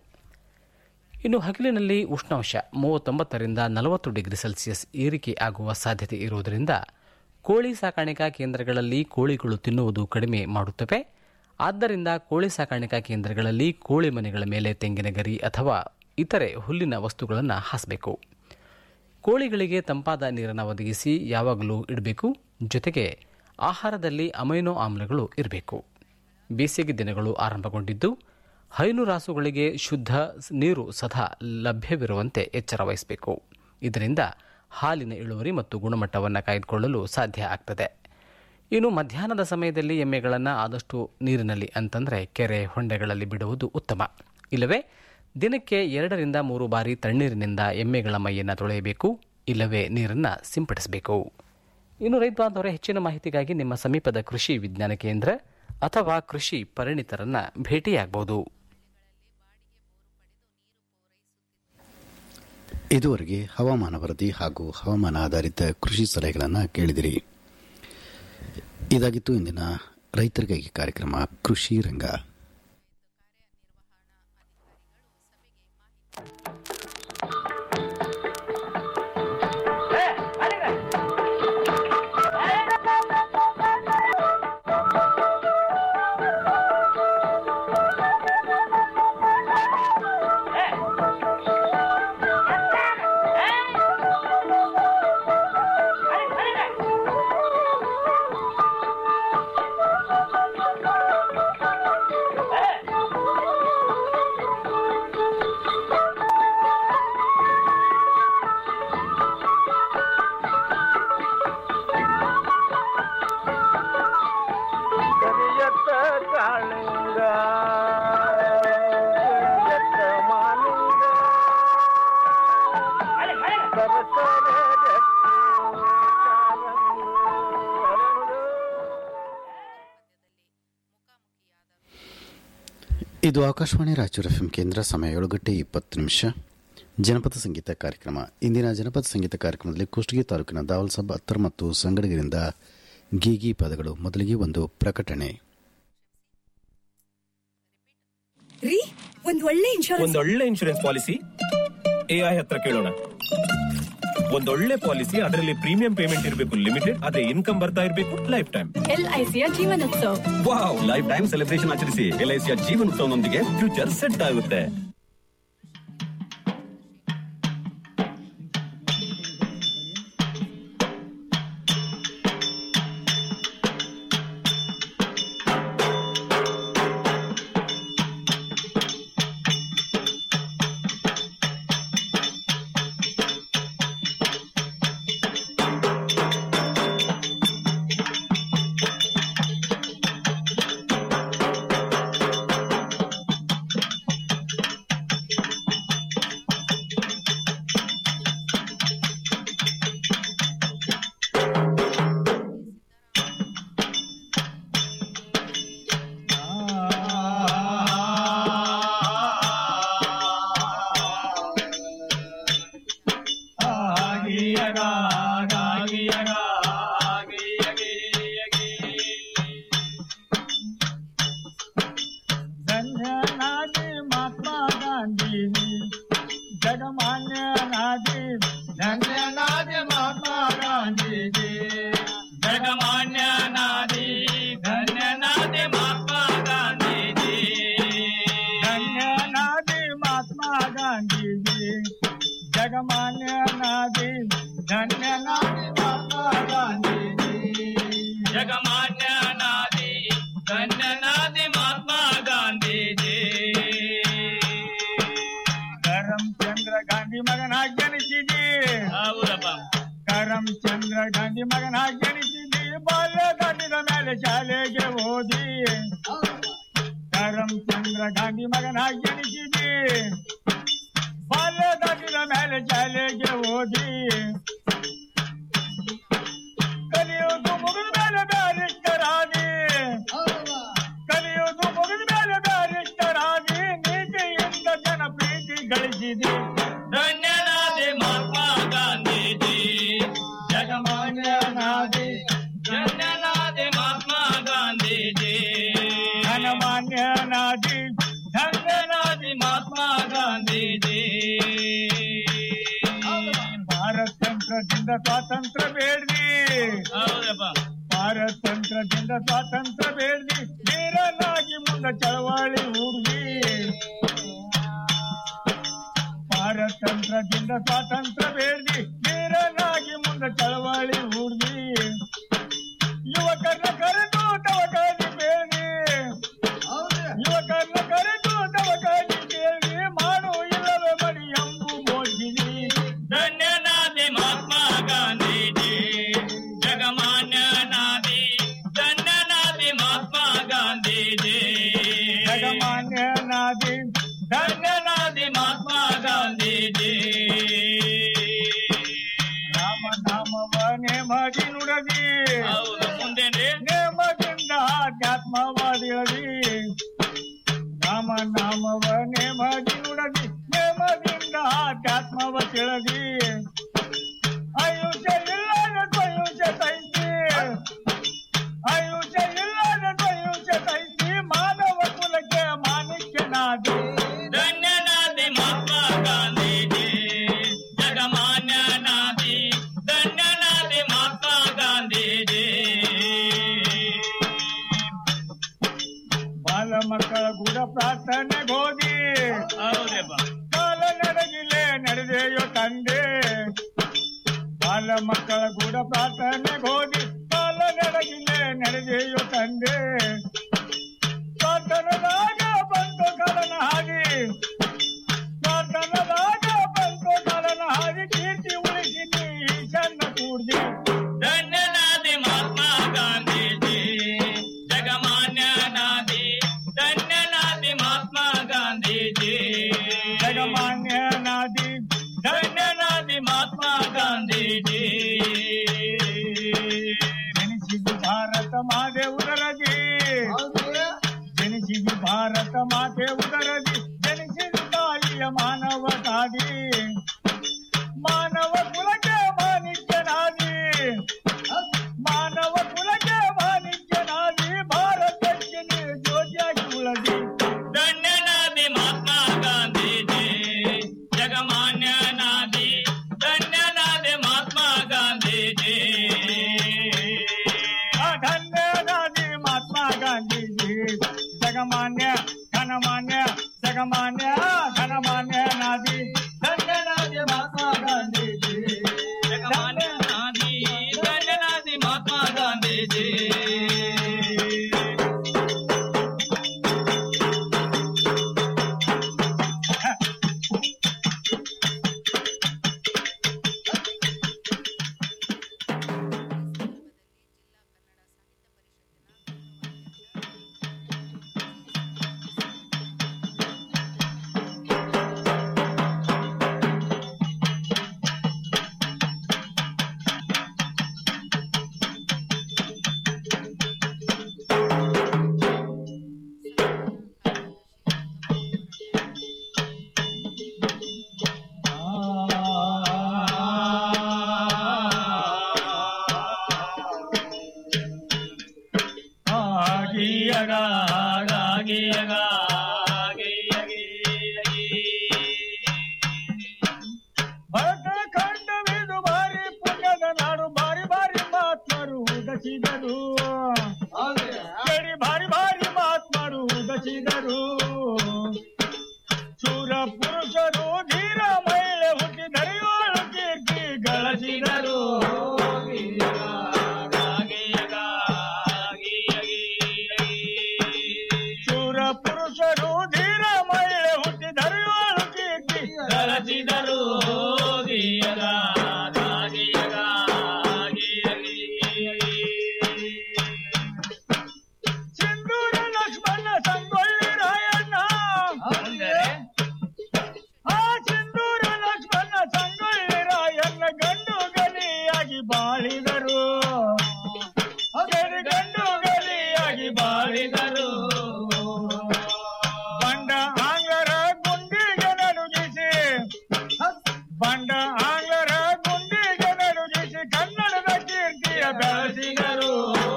ಇನ್ನು ಹಗಲಿನಲ್ಲಿ ಉಷ್ಣಾಂಶ ಮೂವತ್ತೊಂಬತ್ತರಿಂದ ನಲವತ್ತು ಡಿಗ್ರಿ ಸೆಲ್ಸಿಯಸ್ ಏರಿಕೆ ಆಗುವ ಸಾಧ್ಯತೆ ಇರುವುದರಿಂದ ಕೋಳಿ ಸಾಕಾಣಿಕಾ ಕೇಂದ್ರಗಳಲ್ಲಿ ಕೋಳಿಗಳು ತಿನ್ನುವುದು ಕಡಿಮೆ ಮಾಡುತ್ತವೆ ಆದ್ದರಿಂದ ಕೋಳಿ ಸಾಕಾಣಿಕಾ ಕೇಂದ್ರಗಳಲ್ಲಿ ಕೋಳಿ ಮನೆಗಳ ಮೇಲೆ ತೆಂಗಿನ ಗರಿ ಅಥವಾ ಇತರೆ ಹುಲ್ಲಿನ ವಸ್ತುಗಳನ್ನು ಹಾಸಬೇಕು ಕೋಳಿಗಳಿಗೆ ತಂಪಾದ ನೀರನ್ನು ಒದಗಿಸಿ ಯಾವಾಗಲೂ ಇಡಬೇಕು ಜೊತೆಗೆ ಆಹಾರದಲ್ಲಿ ಅಮೈನೋ ಆಮ್ಲಗಳು ಇರಬೇಕು ಬೇಸಿಗೆ ದಿನಗಳು ಆರಂಭಗೊಂಡಿದ್ದು ಹೈನುರಾಸುಗಳಿಗೆ ಶುದ್ಧ ನೀರು ಸದಾ ಲಭ್ಯವಿರುವಂತೆ ಎಚ್ಚರ ವಹಿಸಬೇಕು ಇದರಿಂದ ಹಾಲಿನ ಇಳುವರಿ ಮತ್ತು ಗುಣಮಟ್ಟವನ್ನು ಕಾಯ್ದುಕೊಳ್ಳಲು ಸಾಧ್ಯ ಆಗ್ತದೆ ಇನ್ನು ಮಧ್ಯಾಹ್ನದ ಸಮಯದಲ್ಲಿ ಎಮ್ಮೆಗಳನ್ನು ಆದಷ್ಟು ನೀರಿನಲ್ಲಿ ಅಂತಂದರೆ ಕೆರೆ ಹೊಂಡೆಗಳಲ್ಲಿ ಬಿಡುವುದು ಉತ್ತಮ ಇಲ್ಲವೇ ದಿನಕ್ಕೆ ಎರಡರಿಂದ ಮೂರು ಬಾರಿ ತಣ್ಣೀರಿನಿಂದ ಎಮ್ಮೆಗಳ ಮೈಯನ್ನು ತೊಳೆಯಬೇಕು ಇಲ್ಲವೇ ನೀರನ್ನು ಸಿಂಪಡಿಸಬೇಕು ಇನ್ನು ರೈತ ಬಾಂಧವರೇ ಹೆಚ್ಚಿನ ಮಾಹಿತಿಗಾಗಿ ನಿಮ್ಮ ಸಮೀಪದ ಕೃಷಿ ವಿಜ್ಞಾನ ಕೇಂದ್ರ ಅಥವಾ ಕೃಷಿ ಪರಿಣಿತರನ್ನ ಭೇಟಿಯಾಗಬಹುದು ಇದುವರೆಗೆ ಹವಾಮಾನ ವರದಿ ಹಾಗೂ ಹವಾಮಾನ ಆಧಾರಿತ ಕೃಷಿ ಸಲಹೆಗಳನ್ನು ಕೇಳಿದಿರಿ ಇದಾಗಿತ್ತು ಇಂದಿನ ರೈತರಿಗಾಗಿ ಕಾರ್ಯಕ್ರಮ ಕೃಷಿ ರಂಗ ಕರಿಯತ್ತ ಕಾಳಿಂಗ ಕರಿಯತ್ತ ಮಾಲಿಂಗ ಸರಸರ ಜಟ್ಟಿ ಕಾಲಂದು ಅರಳು. ಇದು ಆಕಾಶವಾಣಿ ರಾಯಚೂರು ಎಫ್ಎಂ ಕೇಂದ್ರ ಸಮಯ ಏಳು ಗಂಟೆ ಇಪ್ಪತ್ತು ನಿಮಿಷ ಜನಪದ ಸಂಗೀತ ಕಾರ್ಯಕ್ರಮ ಇಂದಿನ ಜನಪದ ಸಂಗೀತ ಕಾರ್ಯಕ್ರಮದಲ್ಲಿ ಕುಷ್ಟಗಿ ತಾಲೂಕಿನ ದಾವಲ್ ಸಬ್ ಹತ್ತರ್ ಮತ್ತು ಸಂಗಡಗಿರಿಂದ ಗೀಗಿ ಪದಗಳು ಮೊದಲಿಗೆ ಒಂದು ಪ್ರಕಟಣೆ ರೀ ಒಂದ್ ಒಳ್ಳೆ ಇನ್ಶೂರೆನ್ಸ್ ಒಂದೊಳ್ಳೆ ಇನ್ಶೂರೆನ್ಸ್ ಪಾಲಿಸಿ ಎಐ ಹತ್ರ ಕೇಳೋಣ ಒಂದೊಳ್ಳೆ ಪಾಲಿಸಿ ಅದರಲ್ಲಿ ಪ್ರೀಮಿಯಂ ಪೇಮೆಂಟ್ ಇರಬೇಕು ಲಿಮಿಟೆಡ್ ಅದೇ ಇನ್ಕಮ್ ಬರ್ತಾ ಇರಬೇಕು ಲೈಫ್ ಟೈಮ್ ಎಲ್ಐಸಿಯ ಜೀವನೋತ್ಸವ ವಾವ್ ಲೈಫ್ ಟೈಮ್ ಸೆಲೆಬ್ರೇಷನ್ ಆಚರಿಸಿ ಎಲ್ಐಸಿಯ ಜೀವನೋತ್ಸವನೊಂದಿಗೆ ಫ್ಯೂಚರ್ ಸೆಟ್ ಆಗುತ್ತೆ ಧನ್ಯನಾದಿ ಮಹಾತ್ಮ ಗಾಂಧೀಜಿ ಜಗಮಾನ್ಯ ನಾದಿ ಧನ್ಯನಾದಿ ಮಹಾತ್ಮ ಗಾಂಧೀಜಿ ಜಗಮಾನ್ಯ ನಾದಿ ಧನ್ಯನಾದಿ ಮಹಾತ್ಮ ಗಾಂಧೀಜಿ ಧನ್ಯನಾದಿ ಮಹಾತ್ಮ ಗಾಂಧೀಜಿ ಜಗಮಾನ್ಯ ನಾದಿ ಧನ್ಯನಾದಿ ಮಹಾತ್ಮ ಗಾಂಧೀಜಿ ಜಗಮಾನ್ಯ ನಾದಿ ಧನ್ಯನಾದಿ ಮಹಾತ್ಮ ಗಾಂಧೀಜಿ ಕರಂ ಚಂದ್ರ ಗಾಂಧಿ ಮಗನಾಗಿ ಜನಿಸಿದಿ ಹೌದಪ್ಪ ಕರಂ ಚಂದ್ರ ಗಾಂಧಿ ಮಗನಾಗಿ ಜನಿಸಿದಿ ಬಾಲ್ಯ ದಾಟಿದ ಮೇಲೆ ಶಾಲೆಗೆ ಓದಿ ಕರಂ ಚಂದ್ರ ಗಾಂಧಿ ಮಗನಾಗಿ ಜನಿಸಿದಿ ಬಾಲ್ಯ ದಾಟಿದ ಮೇಲೆ ಶಾಲೆಗೆ ಓದಿ ಕಲಿಯುವುದು ಮುಗಿದ ಮೇಲೆ ಬ್ಯಾರಿಸ್ಟರಾಗಿ ಕಲಿಯುವುದು ಮುಗಿದ ಮೇಲೆ ಬ್ಯಾರಿಸ್ಟರಾಗಿ ನೀತಿಯಿಂದ ಜನ ಪ್ರೀತಿ ಗಳಿಸಿದೆ ಧನ್ಯನಾದೆ ಮಹಾತ್ಮ ಗಾಂಧೀಜಿ ಜಗಮಾನ್ಯನಾದೆ ಧನ್ಯನಾದೆ ಮಹಾತ್ಮ ಗಾಂಧೀಜಿ ಧನಮಾನ್ಯನಾದಿ ಧನ್ಯನಾದಿ ಮಹಾತ್ಮ ಗಾಂಧೀಜಿ ಭಾರತಂತ್ರದಿಂದ ಸ್ವಾತಂತ್ರ್ಯ ಬೇಡ್ದಿ ಹೌದಪ್ಪ ಭಾರತಂತ್ರದಿಂದ ಸ್ವಾತಂತ್ರ್ಯ ಬೇಡ್ದಿ ವೀರನಾಗಿ ಮುಂದೆ ಚಳವಳಿ ಹೂಡ್ದಿ ಭಾರತಂತ್ರದಿಂದ ಸ್ವಾತಂತ್ರ್ಯ ಬೇಡ್ದಿ ವೀರನಾಗಿ ಮುಂದೆ ಚಳವಳಿ ಹೂಡ್ದಿ ಯುವಕರನ್ನ ಕರೆದು ತವಕಾಲಿ ಬೇಡಿ ಯುವಕರನ್ನ ಕರೆದು ತವಕಾಲಿ ಬೇಡಿ ಮಾಡು ಇಲ್ಲವೇ ಮಡಿ ಎಂಬು ಮೋದಿನಿ ಧನ್ಯನಾದಿ ಮಹಾತ್ಮ ಗಾಂಧೀಜಿ ಜಗಮಾನ್ಯನಾದಿ ಧನ್ಯನಾದಿ ಮಹಾತ್ಮ ಗಾಂಧೀಜಿ ಜಗಮಾನ್ಯನಾದಿ ಧನ್ಯನಾದಿ ಮಹಾತ್ಮ ಗಾಂಧೀಜಿ ತಿಳದಿ ನೇಮದಿಂದ ಆಧ್ಯಾತ್ಮವಾದಿಳದಿ ರಾಮ ನಾಮವ ನೇಮದಿ ನುಡದಿ ನೇಮದಿಂದ ಆಧ್ಯಾತ್ಮವ ತಿಳದಿ ಆಯುಷ್ಯ ಇಲ್ಲದ ದ್ವಯುಷ್ಯ ಸೈತಿ ಆಯುಷ್ಯ ಇಲ್ಲದ ದ್ವಯುಷ್ಯ ಸೈತಿ ಮಾನವ ಕುಲಕ್ಕೆ ಮಾಣಿಕ್ಯನಾದಿ ಧನ್ಯನಾದಿ ಮಹಾತ್ಮ ಗಾಂಧೀಜಿ ಜಗಮಾನ್ಯನಾದಿ ಧನ್ಯನಾದಿ ಮಹಾತ್ಮ ಗಾಂಧೀಜಿ ಬಾಲ ಮಕ್ಕಳ ಗುಡ ಪ್ರಾರ್ಥನೆ ಗೋದಿ ಕಾಲ ನಡೆಗಿಲೆ ನಡೆದೆಯೋ ತಂದೆ ಬಾಲ ಮಕ್ಕಳ ಗುಡ ಪ್ರಾರ್ಥನೆ ಗೋದಿ ಕಾಲ ನಡೆಗಿಲೆ ನಡೆದೆಯೋ ತಂದೆ ಪ್ರಾರ್ಥನದಾಗ ಬಂತು ಕಲನ ಹಾಗೆ ಪ್ರಾರ್ಥನದಾಗ ಬಂತು ಕಲನ ಹಾಗೆ ಕೀರ್ತಿ ಉಳಿಸಿ ನೀ ಚೆನ್ನ ಕೂಡ್ದಿ ಧನ್ಯನಾದಿ ಮಹಾತ್ಮ ಗಾಂಧೀಜಿ ಜಗಮಾನ್ಯನಾದಿ ಧನ್ಯನಾದಿ ಮಹಾತ್ಮ ಗಾಂಧೀಜಿ ಜಗಮಾನ್ಯನಾದಿ ಧನ್ಯನಾದಿ ಮಹಾತ್ಮ ಗಾಂಧೀಜಿ ಜನಿಸಿದು ಭಾರತ ಮಾತೆ ಉದರದಿ ಜನಿಸಿದು ಭಾರತ ಮಾತೆ ಉದರದಿ ಜನಿಸಿದ ತಾಯಿಯ ಮಾನವ ತಾದಿ ಮಾನವ ಕುಲಕ್ಕೆ ಮಾಣಿಕ್ಯನಾದಿ ಮಾನವ ಕುಲಕ್ಕೆ ಮಾಣಿಕ್ಯನಾದಿ ಭಾರತಕ್ಕೆ ನೀ ಜ್ಯೋತಿಯಾಗಿ ಉಳದಿ ಧನ್ಯನಾದಿ ಮಹಾತ್ಮ ಗಾಂಧೀಜಿ ಜಗಮಾನ್ಯನಾದಿ ಧನ್ಯನಾದಿ ಮಹಾತ್ಮ ಗಾಂಧೀಜಿ ಧನ್ಯನಾದಿ ಮಹಾತ್ಮ ಗಾಂಧೀಜಿ ಜಗಮಾನ್ಯ ಘನಮಾನ್ಯ ಜಗಮಾನ್ಯ ಘನಮಾನ್ಯ ನಾದಿ ಧನ್ಯನಾದಿ ಮಹಾತ್ಮ ಗಾಂಧೀಜಿ ಜಗಮಾನ್ಯನಾದಿ ಧನ್ಯನಾದಿ ಮಹಾತ್ಮ ಗಾಂಧೀಜಿ ಆಗಿಯಗ ಆಗಿಯಗ ಭರತ ಖಂಡವಿದು ಭಾರಿ ಪುಣ್ಯದ ನಾಡು ಭಾರಿ ಭಾರಿ ಮಹಾತ್ಮರು ಉದಸಿದರು ಕೇಳಿ ಭಾರಿ ಭಾರಿ ಮಹಾತ್ಮರು ಉದಸಿದರು ಶೂರ ಪುರುಷರು ಧೀರ ಮಹಿಳೆ ಹುಟ್ಟಿ ಧರಿಯೋಳು ಕೀರ್ತಿ ಗಳಿಸಿದರು ಶೂರ ಪುರುಷರು ಧೀರ ಮಹಿಳೆ ಹುಟ್ಟಿ ಧರಿಯೋಳು ಕೀರ್ತಿ ಗಳಿಸಿದರು ಸಿಂಧೂರ ಲಕ್ಷ್ಮಣ ಸಂಗೊಳ್ಳಿ ರಾಯಣ್ಣ ಆ ಸಿಂಧೂರ ಲಕ್ಷ್ಮಣ ಸಂಗೊಳ್ಳಿ ರಾಯಣ್ಣ ಗಂಡು ಗಲಿಯಾಗಿ ಬಾಳಿದರು ಅಗಡಿ ಗಂಡು ಗಲಿಯಾಗಿ ಬಾಳಿದರು ಬಂಡ ಆಂಗ್ಲರ ಗುಂಡಿಗೆ ನಡುಗಿಸಿ ಬಂಡ ಆಂಗ್ಲರ ಗುಂಡಿಗೆ ನಡುಗಿಸಿ ಕನ್ನಡದ ಕೀರ್ತಿಯ ಬೆಳೆಸಿದರು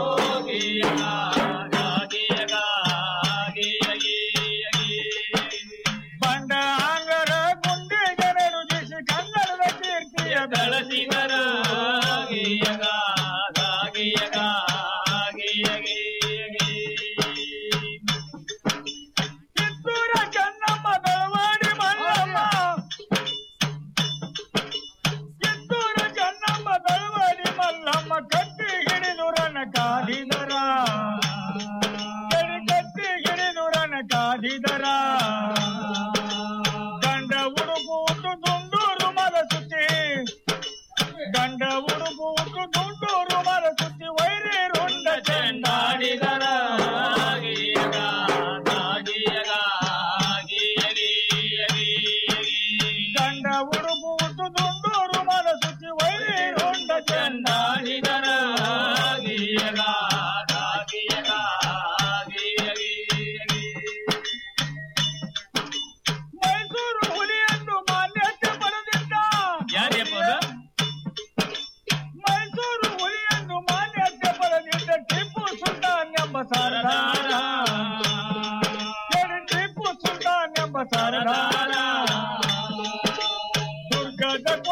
ಬಂಡ ಆಂಗ್ಲರ ಗುಂಡಿಗೆ ನಡುಗಿಸಿ ಕನ್ನಡದ ಕೀರ್ತಿಯ ಬೆಳೆಸಿದರು ಸರದಾರ ಕೇಳಿ ಟಿಪ್ಪು ಸುಲ್ತಾನ್ ಎಂಬ ಸರದಾರ ದುರ್ಗದ